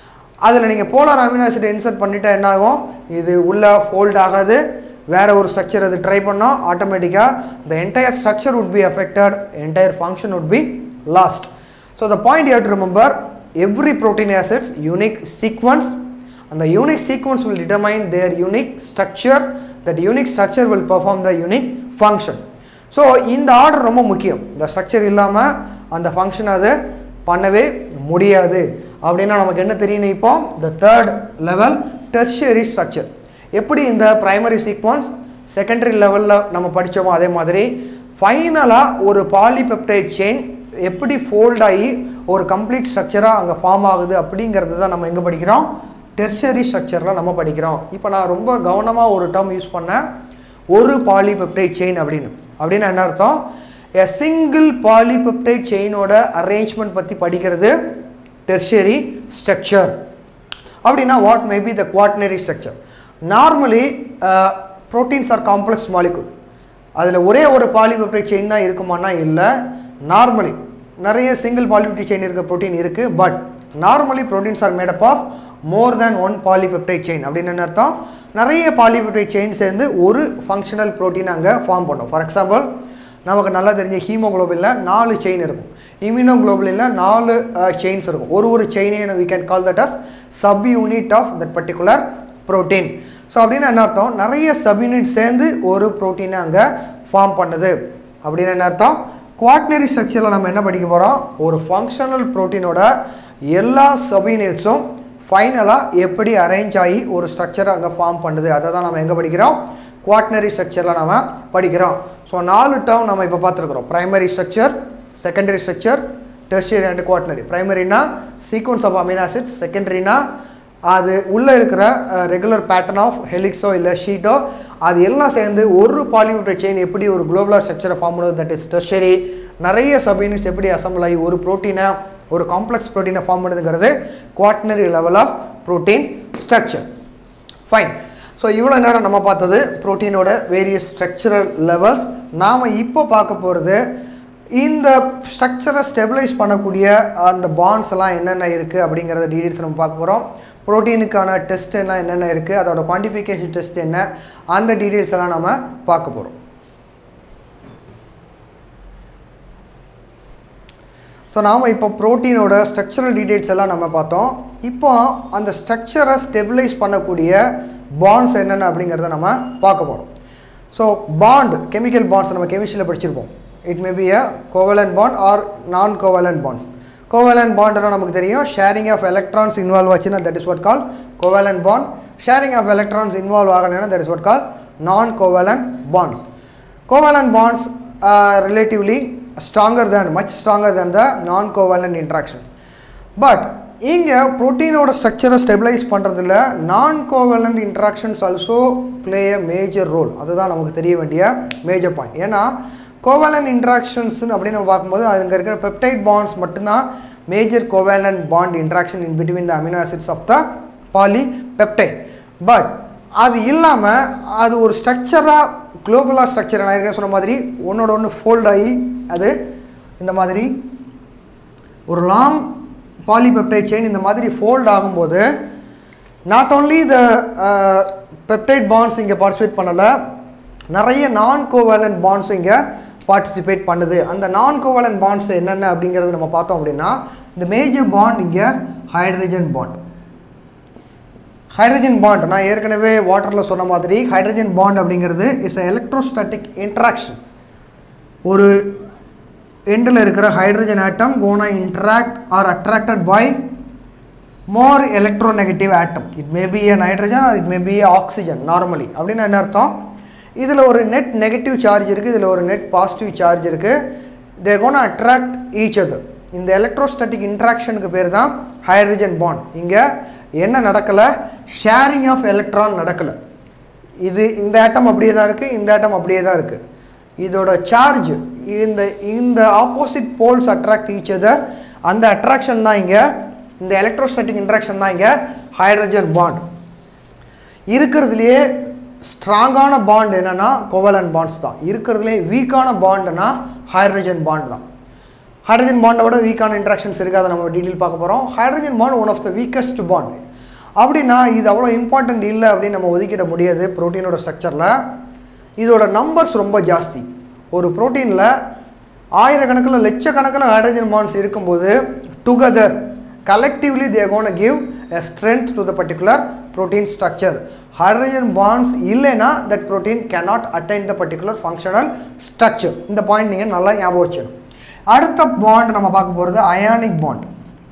அதில் நீங்கள் போலார் அமினோ ஆசிட் இன்சர்ட் பண்ணிட்டா என்ன ஆகும் இது உள்ளே ஃபோல்ட் ஆகாது வேற ஒரு ஸ்ட்ரக்சர் அது ட்ரை பண்ணோம் ஆட்டோமேட்டிக்காக the entire structure would be affected entire function would be lost so the point you have to remember every protein has its unique sequence and the unique sequence will determine their unique structure that unique structure will perform the unique function ஸோ இந்த ஆர்டர் ரொம்ப முக்கியம் இந்த ஸ்ட்ரக்சர் இல்லாமல் அந்த ஃபங்க்ஷன் அது பண்ணவே முடியாது அப்படின்னா நமக்கு என்ன தெரியணும் இப்போ the third level tertiary structure எப்படி இந்த பிரைமரி சீக்வன்ஸ் செகண்டரி லெவலில் நம்ம படித்தோமோ அதே மாதிரி ஃபைனலாக ஒரு பாலிபெப்டைட் செயின் எப்படி ஃபோல்ட் ஆகி ஒரு கம்ப்ளீட் ஸ்ட்ரக்சராக அங்கே ஃபார்ம் ஆகுது அப்படிங்கிறது தான் நம்ம எங்கே படிக்கிறோம் டெர்ஷரி ஸ்ட்ரக்சரில் நம்ம படிக்கிறோம் இப்போ நான் ரொம்ப கவனமாக ஒரு டேர்ம் யூஸ் பண்ணேன் ஒரு பாலிபெப்டைட் செயின் அப்படின்னு அப்படின்னா என்ன அர்த்தம் எ சிங்கிள் பாலிபெப்டைட் செயினோட அரேஞ்ச்மெண்ட் பற்றி படிக்கிறது டெர்ஷரி ஸ்ட்ரக்சர் அப்படின்னா what may be the quaternary structure normally proteins are complex molecule அதில் ஒரே ஒரு பாலிபெப்டைட் செயின் தான் இருக்குமானா இல்லை நார்மலி நிறைய சிங்கிள் பாலிபெப்டைட் செயின் இருக்க ப்ரோட்டீன் இருக்குது but normally proteins are made up of more than one polypeptide chain அப்படின்னு என்ன அர்த்தம் நிறைய பாலிபெப்டைட் செயின் சேர்ந்து ஒரு ஃபங்க்ஷனல் ப்ரோட்டீன் அங்கே ஃபார்ம் பண்ணும் ஃபார் எக்ஸாம்பிள் நமக்கு நல்லா தெரிஞ்ச ஹீமோகுளோபினில் நாலு செயின் இருக்கும் இம்யூனோகுளோபினில் நாலு செயின்ஸ் இருக்கும் ஒரு ஒரு செயினே we can call that as sub unit of that particular protein so அப்படின்னு என்ன அர்த்தம் நிறைய சப் யூனிட் சேர்ந்து ஒரு ப்ரோட்டீனை அங்கே ஃபார்ம் பண்ணுது அப்படின்னு என்ன அர்த்தம் குவாட்னரி ஸ்ட்ரக்சரில் நம்ம என்ன படிக்க போகிறோம் ஒரு ஃபங்க்ஷனல் ப்ரோட்டீனோட எல்லா சபினேட்ஸும் ஃபைனலாக எப்படி அரேஞ்ச் ஆகி ஒரு ஸ்ட்ரக்சரை அங்கே ஃபார்ம் பண்ணுது அதை தான் நம்ம எங்கே படிக்கிறோம் குவாட்னரி ஸ்ட்ரக்சரில் நம்ம படிக்கிறோம் ஸோ நாலு டேர்ம் நம்ம இப்போ பார்த்துருக்குறோம் primary structure secondary structure tertiary and quaternary ப்ரைமரினா சீக்வன்ஸ் ஆஃப் அமினோ ஆசிட்ஸ் செகண்டரினா அது உள்ளே இருக்கிற ரெகுலர் பேட்டர்ன் ஆஃப் ஹெலிக்ஸோ இல்லை ஷீட்டோ அது எல்லாம் சேர்ந்து ஒரு பாலிமெட்ரிக் செயின் எப்படி ஒரு குளோபலார் ஸ்ட்ரக்சரை ஃபார்ம் பண்ணுது தட் இஸ் டெர்ஷரி நிறைய சப்யூனிட்ஸ் எப்படி அசம்பிள் ஆகி ஒரு ப்ரோட்டீனை ஒரு காம்ப்ளெக்ஸ் ப்ரோட்டீனை ஃபார்ம் பண்ணுதுங்கிறது quaternary level of protein structure fine so இவ்வளோ நேரம் நம்ம பார்த்தது ப்ரோட்டீனோட வேரியஸ் ஸ்ட்ரக்சரல் லெவல்ஸ் நாம் இப்போ பார்க்க போகிறது இந்த ஸ்ட்ரக்சரை ஸ்டெபிலைஸ் பண்ணக்கூடிய அந்த பாண்ட்ஸ் எல்லாம் என்னென்ன இருக்குது அப்படிங்கிறத டீட்டெயில்ஸ் நம்ம பார்க்க போகிறோம் ப்ரோட்டீனுக்கான டெஸ்ட் எல்லாம் என்னென்ன இருக்குது அதோட குவான்டிஃபிகேஷன் டெஸ்ட் என்ன அந்த டீட்டெயில்ஸ் எல்லாம் நம்ம பார்க்க போகிறோம் ஸோ நாம் இப்போ ப்ரோட்டீனோட ஸ்ட்ரக்சரல் டீட்டெயில்ஸ் எல்லாம் நம்ம பார்த்தோம் இப்போ அந்த ஸ்ட்ரக்சரை ஸ்டெபிலைஸ் பண்ணக்கூடிய பாண்ட்ஸ் என்னென்ன அப்படிங்கிறத நம்ம பார்க்க போகிறோம் ஸோ பாண்ட் கெமிக்கல் பாண்ட்ஸ் நம்ம கெமிஸ்ட்ரியில் படிச்சிருப்போம் it may be a covalent bond or non covalent bonds covalent பாண்ட்னா நமக்கு தெரியும் ஷேரிங் ஆஃப் எலக்ட்ரான்ஸ் இன்வால்வ் ஆச்சுன்னா that is what call covalent bond sharing of electrons involve ஆகலைன்னா that is what call non covalent bonds covalent bonds relatively stronger than much stronger than the non-covalent interactions but இங்கே ப்ரோட்டீனோட ஸ்ட்ரக்சரை ஸ்டெபிலைஸ் பண்ணுறதுல non covalent interactions also play a major role அதுதான் நமக்கு தெரிய வேண்டிய மேஜர் பாயிண்ட் ஏன்னா கோவலண்ட் இன்ட்ராக்ஷன்ஸ் அப்படின்னு நம்ம பார்க்கும்போது அங்கே இருக்கிற பெப்டைட் பாண்ட்ஸ் மட்டும்தான் major covalent bond interaction in between the amino acids of the polypeptide but அது இல்லாமல் அது ஒரு ஸ்ட்ரக்சராக குளோபலாக ஸ்ட்ரக்சர் நான் ஏற்கனவே சொன்ன மாதிரி ஒன்றோட ஒன்று ஃபோல்ட் ஆகி அது இந்த மாதிரி ஒரு லாங் பாலிபெப்டைட் செயின் இந்த மாதிரி ஃபோல்ட் ஆகும்போது not only the peptide bonds இங்கே பார்ட்டிசிபேட் பண்ணலை நிறைய நான் கோவேலன் பாண்ட்ஸும் இங்கே பார்ட்டிசிபேட் பண்ணுது அந்த நான் கோவேலன் பாண்ட்ஸ் என்னென்ன அப்படிங்கிறது நம்ம பார்த்தோம் அப்படின்னா இந்த மேஜர் பாண்ட் இங்கே ஹைட்ரஜன் பாண்ட் ஹைட்ரஜன் பாண்ட் நான் ஏற்கனவே வாட்டரில் சொன்ன மாதிரி ஹைட்ரஜன் பாண்ட் அப்படிங்கிறது இஸ் எலக்ட்ரோஸ்டாட்டிக் இன்ட்ராக்ஷன் ஒரு எண்டில் இருக்கிற hydrogen atom gonna interact or attracted by more electronegative atom it may be a nitrogen or it may be a oxygen normally அப்படின்னு என்ன அர்த்தம் இதில் ஒரு நெட் நெகட்டிவ் சார்ஜ் இருக்குது இதில் ஒரு நெட் பாசிட்டிவ் சார்ஜ் இருக்குது they gonna attract each other இந்த எலக்ட்ரோஸ்டாட்டிக் இன்ட்ராக்ஷனுக்கு பேர் தான் ஹைட்ரஜன் பாண்ட் இங்கே என்ன நடக்கலை ஷேரிங் ஆஃப் எலக்ட்ரான் நடக்கலை இது இந்த ஆட்டம் அப்படியே தான் இருக்குது இந்த ஆட்டம் அப்படியே தான் இருக்குது இதோட சார்ஜ் இந்த இந்த opposite poles attract each other அந்த அட்ராக்ஷன் தான் இங்கே இந்த எலக்ட்ரோஸ்டாட்டிக் இன்ட்ராக்ஷன் தான் இங்கே ஹைட்ரஜன் பாண்ட் இருக்கிறதுலையே ஸ்ட்ராங்கான பாண்ட் என்னென்னா கோவலன் பாண்ட்ஸ் தான் இருக்கிறதுலே வீக்கான பாண்டுனா ஹைட்ரஜன் பாண்ட் தான் ஹைட்ரஜன் பாண்டை விட வீக்கான இன்ட்ராக்ஷன்ஸ் இருக்குது அதை நம்ம டீட்டெயில் பார்க்க போகிறோம் hydrogen bond one of the weakest bond அப்படின்னா இது அவ்வளோ இம்பார்ட்டண்ட் இல்லை அப்படின்னு நம்ம ஒதுக்கிட முடியாது ப்ரோட்டீனோட ஸ்ட்ரக்சரில் இதோட நம்பர்ஸ் ரொம்ப ஜாஸ்தி ஒரு ப்ரோட்டீனில் ஆயிரக்கணக்கில் லட்சக்கணக்கில் ஹைட்ரஜன் பாண்ட்ஸ் இருக்கும்போது together collectively they gonna give a strength to the particular protein structure hydrogen bonds இல்லைன்னா that protein cannot attain the particular functional structure இந்த பாயிண்ட் நீங்கள் நல்லா ஞாபகம் வச்சிடணும் அடுத்த பாண்ட் நம்ம பார்க்க போகிறது அயானிக் பாண்ட்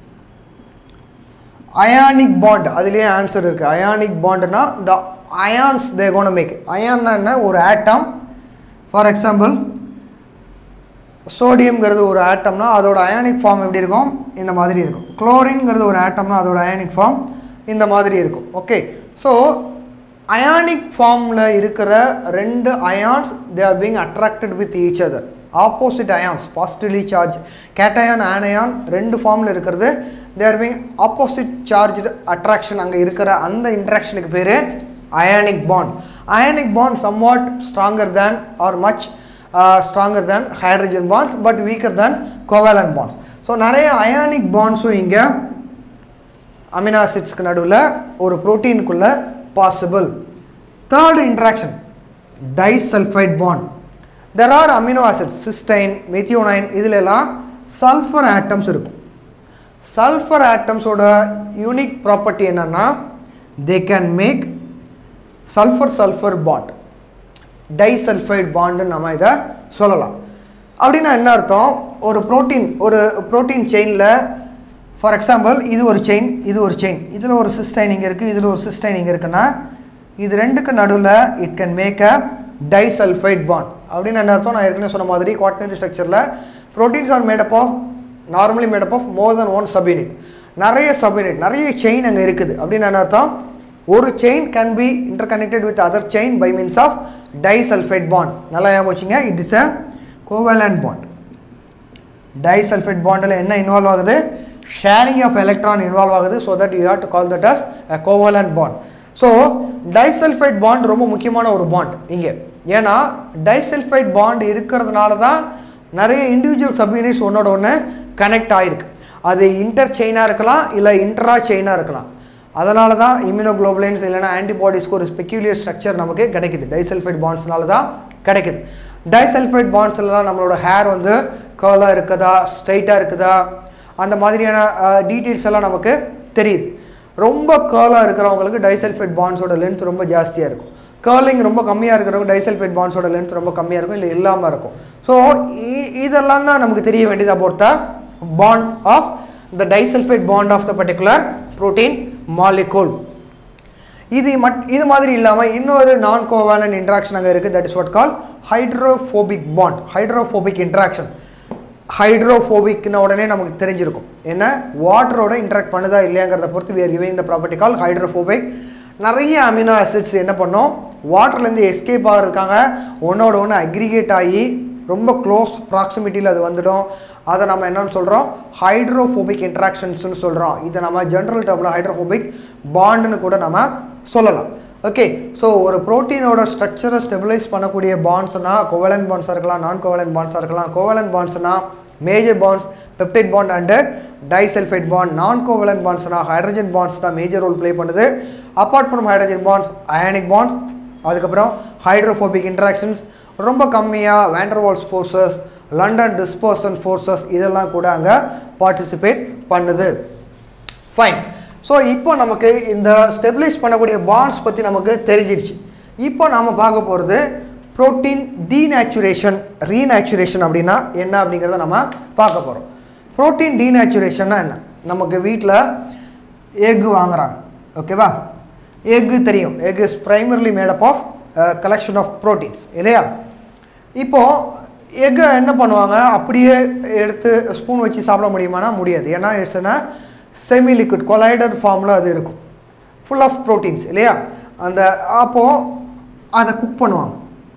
அயானிக் பாண்ட் அதுலேயே ஆன்சர் இருக்குது அயானிக் பாண்டுனா the ions they gonna make அயான்னா என்ன ஒரு ஆட்டம் ஃபார் எக்ஸாம்பிள் சோடியம்ங்கிறது ஒரு ஆட்டம்னா அதோட அயானிக் ஃபார்ம் எப்படி இருக்கும் இந்த மாதிரி இருக்கும் குளோரின்ங்கிறது ஒரு ஆட்டம்னா அதோட அயானிக் ஃபார்ம் இந்த மாதிரி இருக்கும் ஓகே ஸோ அயானிக் ஃபார்மில் இருக்கிற ரெண்டு ions they are being attracted with each other opposite ions positively charge cation anion ரெண்டு ஃபார்மில் இருக்கிறது they are being opposite charge attraction அங்கே இருக்கிற அந்த இன்ட்ராக்ஷனுக்கு பேர் ionic bond ionic bond somewhat stronger than or much stronger than hydrogen bonds but weaker than covalent bonds so நிறைய அயானிக் பாண்ட்ஸும் இங்கே அமினோ ஆசிட்ஸ்க்கு நடுவில் ஒரு ப்ரோட்டீனுக்குள்ளே possible third interaction disulphide bond there are amino acids cysteine methionine இதிலெல்லாம் சல்ஃபர் ஆட்டம்ஸ் இருக்கும் சல்ஃபர் ஆட்டம்ஸோட யூனிக் ப்ராப்பர்ட்டி என்னென்னா they can make sulphur sulphur bond disulphide பாண்டுன்னு நம்ம இதை சொல்லலாம் அப்படின்னா என்ன அர்த்தம் ஒரு புரோட்டீன் ஒரு புரோட்டீன் செயினில் ஃபார் எக்ஸாம்பிள் இது ஒரு செயின் இது ஒரு செயின் இதில் ஒரு சிஸ்டைன் இங்கே இருக்குது இதில் ஒரு சிஸ்டைன் இங்கே இருக்குன்னா இது ரெண்டுக்கு நடுவில் it can make a disulphide bond அப்படின்னு என்ன அர்த்தம் நான் ஏற்கனவே சொன்ன மாதிரி குவாட்டினரி ஸ்ட்ரக்சரில் proteins are made up of normally made up of more then one subunit நிறைய சப்யூனிட் நிறைய செயின் அங்கே இருக்குது அப்படின்னு என்ன அர்த்தம் ஒரு chain can be interconnected with other chain by means of disulphide bond நல்லா ஞாபகம் வச்சுங்க it is a covalent bond disulphide பாண்டில் என்ன இன்வால்வ் ஆகுது ஷேரிங் ஆஃப் எலக்ட்ரான் இன்வால்வ் ஆகுது so that you have to call that as a covalent bond so disulphide bond ரொம்ப முக்கியமான ஒரு பாண்ட் இங்கே ஏன்னா டைசல்ஃபைட் பாண்ட் இருக்கிறதுனால தான் நிறைய இண்டிவிஜுவல் சப்யூனிட்ஸ் ஒன்னோட ஒன்று கனெக்ட் ஆகிருக்கு அது இன்டர் செயினாக இருக்கலாம் இல்லை இன்ட்ரா செயினாக இருக்கலாம் அதனால தான் இம்யூனோகுளோபுலைன்ஸ் இல்லைனா ஆன்டிபாடிஸ்க்கு ஒரு ஸ்பெக்யூலியர் ஸ்ட்ரக்சர் நமக்கு கிடைக்குது டைசல்ஃபைட் பாண்ட்ஸ்னால தான் கிடைக்குது டைசல்ஃபைட் பாண்ட்ஸில் தான் நம்மளோட ஹேர் வந்து கேர்லாக இருக்குதா ஸ்ட்ரைட்டாக இருக்குதா அந்த மாதிரியான டீட்டெயில்ஸ் எல்லாம் நமக்கு தெரியுது ரொம்ப கேர்லாக இருக்கிறவங்களுக்கு டைசல்ஃபைட் பாண்ட்ஸோட லென்த் ரொம்ப ஜாஸ்தியாக இருக்கும் கேர்லிங் ரொம்ப கம்மியாக இருக்கிறவங்க டைசல்ஃபைட் பாண்ட்ஸோட லென்த் ரொம்ப கம்மியாக இருக்கும் இல்லை இல்லாமல் இருக்கும் ஸோ இதெல்லாம் தான் நமக்கு தெரிய வேண்டியது about the bond of the disulphide bond of the particular protein molecule இது மட் இது மாதிரி இல்லாமல் இன்னொரு நான் கோவாலன் இன்ட்ராக்ஷன் அங்கே இருக்குது that is what call hydrophobic bond hydrophobic interaction ஹைட்ரோஃபோபிக்னு உடனே நமக்கு தெரிஞ்சிருக்கும் என்ன வாட்டரோட இன்ட்ராக்ட் பண்ணுதா இல்லையாங்கிறத பொறுத்து வேறு கிவிங் இந்த ப்ராப்பர்ட்டி கால் ஹைட்ரோஃபோபிக் நிறைய அமினோ ஆசிட்ஸ் என்ன பண்ணும் வாட்டர்லேருந்து எஸ்கேப் ஆகிறதுக்காக ஒன்றோட ஒன்று அக்ரிகேட் ஆகி ரொம்ப க்ளோஸ் ப்ராக்சிமிட்டியில் அது வந்துடும் அதை நம்ம என்னன்னு சொல்கிறோம் ஹைட்ரோஃபோபிக் இன்ட்ராக்ஷன்ஸ்னு சொல்கிறோம் இதை நம்ம ஜென்ரல் டேர்மில் ஹைட்ரோஃபோபிக் பாண்டுன்னு கூட நம்ம சொல்லலாம் ஓகே ஸோ ஒரு ப்ரோட்டீனோட ஸ்ட்ரக்சரை ஸ்டெபிலைஸ் பண்ணக்கூடிய பாண்ட்ஸ்னா கோவலன் பாண்ட்ஸாக இருக்கலாம் நான் கோவலன் பாண்ட்ஸாக இருக்கலாம் கோவலன் பாண்ட்ஸ்னா major bonds peptide bond and disulphide bond non covalent பாண்ட்ஸ்னா ஹைட்ரஜன் பாண்ட்ஸ் தான் மேஜர் ரோல் ப்ளே பண்ணுது apart from hydrogen bonds ionic bonds அதுக்கப்புறம் ஹைட்ரோஃபோபிக் இன்ட்ராக்ஷன்ஸ் ரொம்ப கம்மியாக van der Waals forces London dispersion forces இதெல்லாம் கூட அங்கே பார்ட்டிசிபேட் பண்ணுது ஃபைன் ஸோ இப்போ நமக்கு இந்த ஸ்டெபிலைஸ் பண்ணக்கூடிய பாண்ட்ஸ் பற்றி நமக்கு தெரிஞ்சிருச்சு இப்போ நாம் பார்க்க போகிறது ப்ரோட்டீன் டீநேச்சுரேஷன் ரீநேச்சுரேஷன் அப்படின்னா என்ன அப்படிங்கிறத நம்ம பார்க்க போகிறோம் ப்ரோட்டீன் டீநேச்சுரேஷன்னா என்ன நமக்கு வீட்டில் எக் வாங்குறாங்க ஓகேவா எக்கு தெரியும் egg is primarily made up of collection of proteins இல்லையா இப்போது எக்கை என்ன பண்ணுவாங்க அப்படியே எடுத்து ஸ்பூன் வச்சு சாப்பிட முடியுமானா முடியாது ஏன்னா இட்ஸ் என்ன செமி லிக்விட் கொலைடர் ஃபார்மில் அது இருக்கும் ஃபுல் ஆஃப் ப்ரோட்டீன்ஸ் இல்லையா அந்த அப்போது அதை குக் பண்ணுவாங்க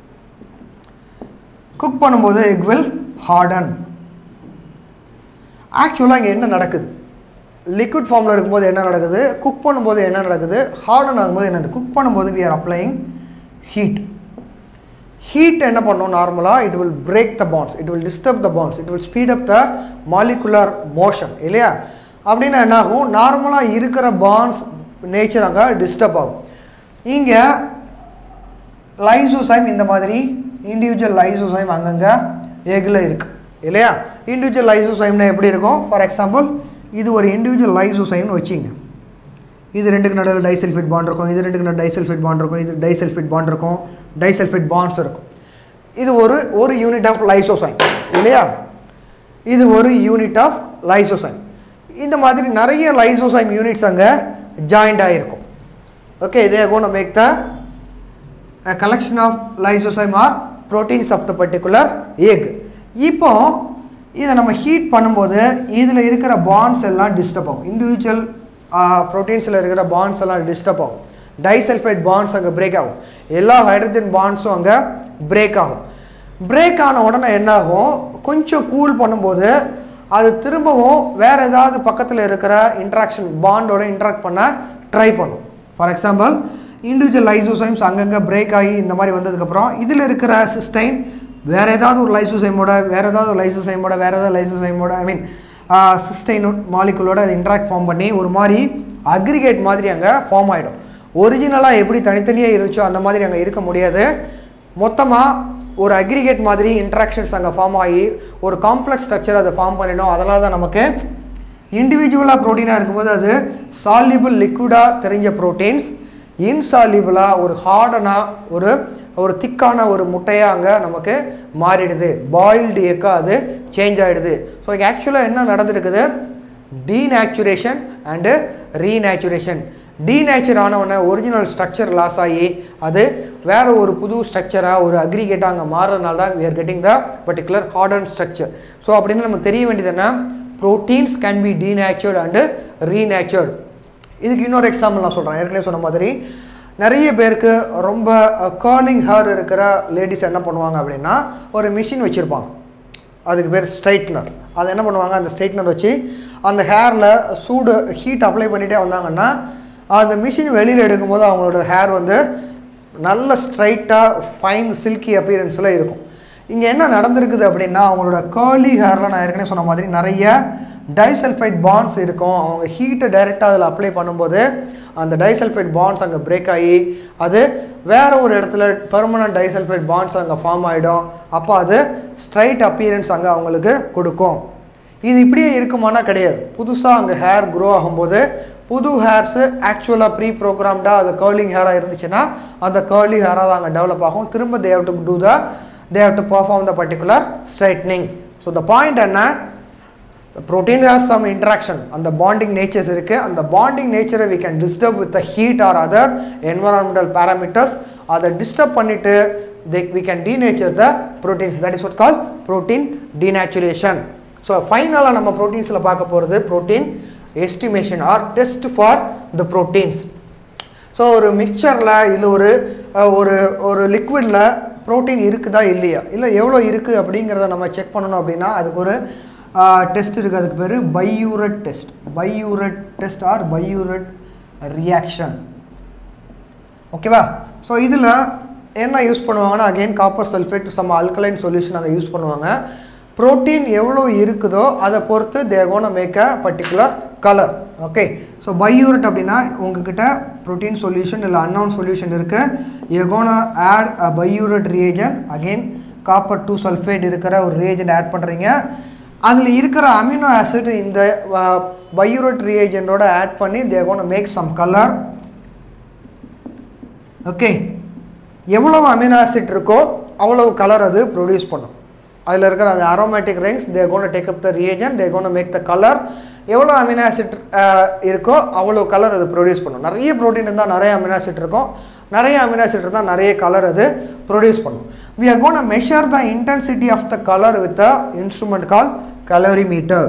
குக் பண்ணும்போது எக் வில் ஹார்டன் ஆக்சுவலாக இங்கே என்ன நடக்குது லிக்விட் ஃபார்மில் இருக்கும்போது என்ன நடக்குது குக் பண்ணும்போது என்ன நடக்குது ஹார்டன் ஆகும்போது என்ன குக் பண்ணும்போது we are applying heat heat என்ன பண்ணும் நார்மலாக it will break the bonds it will disturb the bonds it will speed up the molecular motion இல்லையா அப்படின்னா என்ன ஆகும் நார்மலாக இருக்கிற பாண்ட்ஸ் நேச்சர் அங்கே டிஸ்டர்ப் ஆகும் இங்கே லைசோசைம் இந்த மாதிரி இண்டிவிஜுவல் லைசோசைம் அங்கங்கே எகில் இருக்குது இல்லையா இண்டிவிஜுவல் லைசோசைம்னா எப்படி இருக்கும் ஃபார் எக்ஸாம்பிள் இது ஒரு இண்டிவிஜுவல் லைசோசைம்னு வச்சிங்க இது ரெண்டுக்கு நடுவில் டைசல்ஃபைட் பாண்ட் இருக்கும் இது ரெண்டுக்கு நடுவில் டைசல்ஃபைட் பாண்ட் இருக்கும் இது டைசல்ஃபைட் பாண்ட் இருக்கும் டைசல்ஃபைட் பாண்ட்ஸ் இருக்கும் இது ஒரு ஒரு யூனிட் ஆஃப் லைசோசைம் இல்லையா இது ஒரு யூனிட் ஆஃப் லைசோசைம் இந்த மாதிரி நிறைய லைசோசைம் யூனிட்ஸ் அங்கே ஜாயிண்ட் ஆகிருக்கும் ஓகே இதே gonna make the collection of lysozyme or proteins of the particular egg இப்போ இதை நம்ம ஹீட் பண்ணும்போது இதில் இருக்கிற பாண்ட்ஸ் எல்லாம் டிஸ்டர்ப் ஆகும் இண்டிவிஜுவல் ப்ரோட்டீன்ஸில் இருக்கிற பாண்ட்ஸ் எல்லாம் டிஸ்டர்ப் ஆகும் டைசல்ஃபைட் பாண்ட்ஸ் அங்கே பிரேக் ஆகும் எல்லா ஹைட்ரஜன் பாண்ட்ஸும் அங்கே பிரேக் ஆகும் பிரேக் ஆன உடனே என்ன ஆகும் கொஞ்சம் கூல் பண்ணும்போது அது திரும்பவும் வேறு ஏதாவது பக்கத்தில் இருக்கிற இன்ட்ராக்ஷன் பாண்டோட இன்ட்ராக்ட் பண்ண ட்ரை பண்ணும் ஃபார் எக்ஸாம்பிள் இண்டிவிஜுவல் லைசோசைம்ஸ் அங்கங்கே பிரேக் ஆகி இந்த மாதிரி வந்ததுக்கப்புறம் இதில் இருக்கிற சிஸ்டைன் வேறு ஏதாவது ஒரு லைசோசைமோட வேறு ஏதாவது ஒரு லைசோசைமோட வேறு ஏதாவது லைசோசைமோட ஐ மீன் சிஸ்டைன் மாலிகுலோட அது இன்ட்ராக்ட் ஃபார்ம் பண்ணி ஒரு மாதிரி அக்ரிகேட் மாதிரி அங்கே ஃபார்ம் ஆகிடும் ஒரிஜினலாக எப்படி தனித்தனியாக இருந்துச்சோ அந்த மாதிரி அங்கே இருக்க முடியாது மொத்தமாக ஒரு அக்ரிகேட் மாதிரி இன்ட்ராக்ஷன்ஸ் அங்கே ஃபார்ம் ஆகி ஒரு காம்ப்ளெக்ஸ் ஸ்ட்ரக்சர் அதை ஃபார்ம் பண்ணிடும் அதனால தான் நமக்கு இண்டிவிஜுவலாக ப்ரோட்டீனாக இருக்கும்போது அது சால்யூபிள் லிக்விடாக தெரிஞ்ச ப்ரோட்டீன்ஸ் இன்சாலிபிளாக ஒரு ஹார்டனாக ஒரு ஒரு திக்கான ஒரு முட்டையாக அங்கே நமக்கு மாறிடுது பாயில்டு எக்காக அது சேஞ்ச் ஆகிடுது ஸோ இங்கே ஆக்சுவலாக என்ன நடந்திருக்குது டீநேச்சுரேஷன் அண்டு ரீநேச்சுரேஷன் டீநேச்சர் ஆனவொடனே ஒரிஜினல் ஸ்ட்ரக்சர் லாஸ் ஆகி அது வேற ஒரு புது ஸ்ட்ரக்சராக ஒரு அக்ரிகேட்டாக அங்கே மாறுறதுனால தான் we are getting the particular hardened structure so அப்படின்னு நமக்கு தெரிய வேண்டியது என்ன proteins can be denatured and renatured இதுக்கு இன்னொரு எக்ஸாம்பிள் நான் சொல்கிறேன் ஏற்கனவே சொன்ன மாதிரி நிறைய பேருக்கு ரொம்ப காலிங் ஹேர் இருக்கிற லேடிஸ் என்ன பண்ணுவாங்க அப்படின்னா ஒரு மிஷின் வச்சுருப்பாங்க அதுக்கு பேர் ஸ்ட்ரைட்னர் அதை என்ன பண்ணுவாங்க அந்த ஸ்ட்ரைட்னர் வச்சு அந்த ஹேரில் சூடு ஹீட் அப்ளை பண்ணிகிட்டே வந்தாங்கன்னா அந்த மிஷின் வெளியில் எடுக்கும்போது அவங்களோட ஹேர் வந்து நல்ல ஸ்ட்ரைட்டாக ஃபைன் சில்கி அப்பியரன்ஸில் இருக்கும் இங்கே என்ன நடந்திருக்குது அப்படின்னா அவங்களோட கேர்லி ஹேரில் நான் ஏற்கனவே சொன்ன மாதிரி நிறைய டைசல்ஃபைட் பாண்ட்ஸ் இருக்கும் அவங்க ஹீட்டை டைரெக்டாக அதில் அப்ளை பண்ணும்போது அந்த டைசல்ஃபைட் பாண்ட்ஸ் அங்கே பிரேக் ஆகி அது வேற ஒரு இடத்துல பெர்மனன்ட் டைசல்ஃபைட் பாண்ட்ஸ் அங்கே ஃபார்ம் ஆகிடும் அப்போ அது ஸ்ட்ரைட் அப்பியரன்ஸ் அங்கே அவங்களுக்கு கொடுக்கும் இது இப்படியே இருக்குமானா கிடையாது புதுசாக அங்கே ஹேர் க்ரோ ஆகும்போது புது ஹேர்ஸு ஆக்சுவலாக ப்ரீ ப்ரோக்ராம்டாக அது கேர்லிங் ஹேராக இருந்துச்சுன்னா அந்த கேர்லி ஹேராக தான் அங்கே டெவலப் ஆகும் திரும்ப they have to do the they have to perform the particular straightening so the point என்ன The protein has some interaction அந்த bonding natures இருக்கு அந்த bonding nature we can disturb with the heat or other environmental parameters அதை disturb பண்ணிட்டு they, we can denature the proteins that is what called protein denaturation so ஃபைனலாக நம்ம ப்ரோட்டீன்ஸில் பார்க்க போகிறது protein estimation or test for the proteins so ஒரு மிக்சரில் இல்லை ஒரு அஹ், ஒரு ஒரு லிக்விடில் ப்ரோட்டீன் இருக்குதா இல்லையா இல்லை எவ்வளோ இருக்குது அப்படிங்கிறத நம்ம செக் பண்ணணும் அப்படின்னா அதுக்கு ஒரு டெஸ்ட் இருக்குது அதுக்கு பேர் biuret test biuret test or biuret reaction ஓகேவா ஸோ இதில் என்ன யூஸ் பண்ணுவாங்கன்னா again copper sulphate some alkaline solution அதை யூஸ் பண்ணுவாங்க புரோட்டீன் எவ்வளோ இருக்குதோ அதை பொறுத்து they gonna make a particular colour okay so biuret அப்படின்னா உங்ககிட்ட ப்ரோட்டீன் சொல்யூஷன் இல்லை அன்னவுன் சொல்யூஷன் இருக்குது we gonna add a biuret reagent again copper two sulphate இருக்கிற ஒரு ரியேஜன் ஆட் பண்ணுறீங்க அதில் இருக்கிற அமினோ ஆசிட் இந்த பையூரட் ரியேஜனோட ஆட் பண்ணி they gonna make some colour okay எவ்வளவு அமினோ ஆசிட் இருக்கோ அவ்வளவு கலர் அது ப்ரொடியூஸ் பண்ணும் அதில் இருக்கிற அந்த aromatic rings they gonna take up the reagent they gonna make the colour எவ்வளோ அமினோ ஆசிட் இருக்கோ அவ்வளோ கலர் அது ப்ரொடியூஸ் பண்ணும் நிறைய ப்ரோட்டீன் இருந்தால் நிறைய அமினோ ஆசிட் இருக்கும் நிறைய அமினோ ஆசிட் இருந்தால் நிறைய கலர் அது ப்ரொடியூஸ் பண்ணும் we are gonna measure the intensity of the colour with a instrument call colorimeter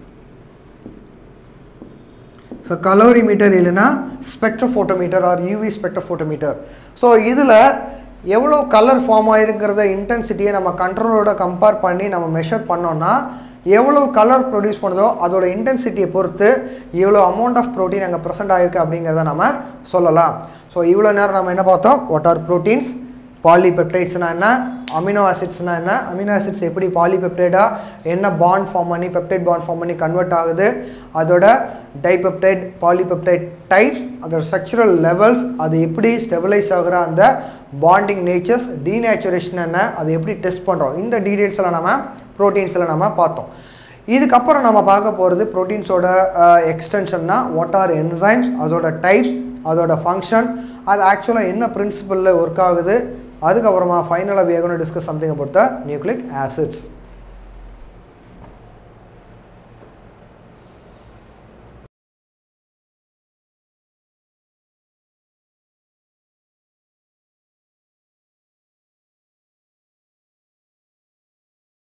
so colorimeter இல்லைன்னா spectrophotometer or UV spectrophotometer so இதில் எவ்வளோ கலர் ஃபார்ம் ஆயிருங்கிறத இன்டென்சிட்டியை நம்ம கண்ட்ரோலோட கம்பேர் பண்ணி நம்ம மெஷர் பண்ணோம்னா எவ்வளோ கலர் ப்ரொடியூஸ் பண்ணுதோ அதோட இன்டென்சிட்டியை பொறுத்து இவ்வளோ அமௌண்ட் ஆஃப் ப்ரோட்டீன் அங்கே ப்ரெசென்ட் ஆகிருக்கு அப்படிங்கிறத நம்ம சொல்லலாம் ஸோ இவ்வளோ நேரம் நம்ம என்ன பார்த்தோம் வாட் ஆர் ப்ரோட்டீன்ஸ் பாலிபெப்டைட்ஸ்னா என்ன அமினோ ஆசிட்ஸ்னா என்ன அமினோ ஆசிட்ஸ் எப்படி பாலிபெப்டைடாக என்ன பாண்ட் ஃபார்ம் பண்ணி பெப்டைட் பாண்ட் ஃபார்ம் பண்ணி கன்வெர்ட் ஆகுது அதோட டைபெப்டைட் பாலிபெப்டைட் டைப்ஸ் அதோட ஸ்ட்ரக்சரல் லெவல்ஸ் அது எப்படி ஸ்டெபிளைஸ் ஆகுற அந்த பாண்டிங் நேச்சர்ஸ் டீநேச்சுரேஷன் என்ன அது எப்படி டெஸ்ட் பண்ணுறோம் இந்த டீட்டெயில்ஸில் நம்ம ப்ரோட்டீன்ஸில் நம்ம பார்த்தோம் இதுக்கப்புறம் நம்ம பார்க்க போகிறது ப்ரோட்டீன்ஸோட எக்ஸ்டென்ஷன்னா வாட் ஆர் என்சைம்ஸ் அதோட டைப்ஸ் அதோட ஃபங்க்ஷன் அது ஆக்சுவலாக என்ன பிரின்சிபலில் ஒர்க் ஆகுது அதுக்கப்புறமா ஃபைனலாக we gonna discuss something about the nucleic acids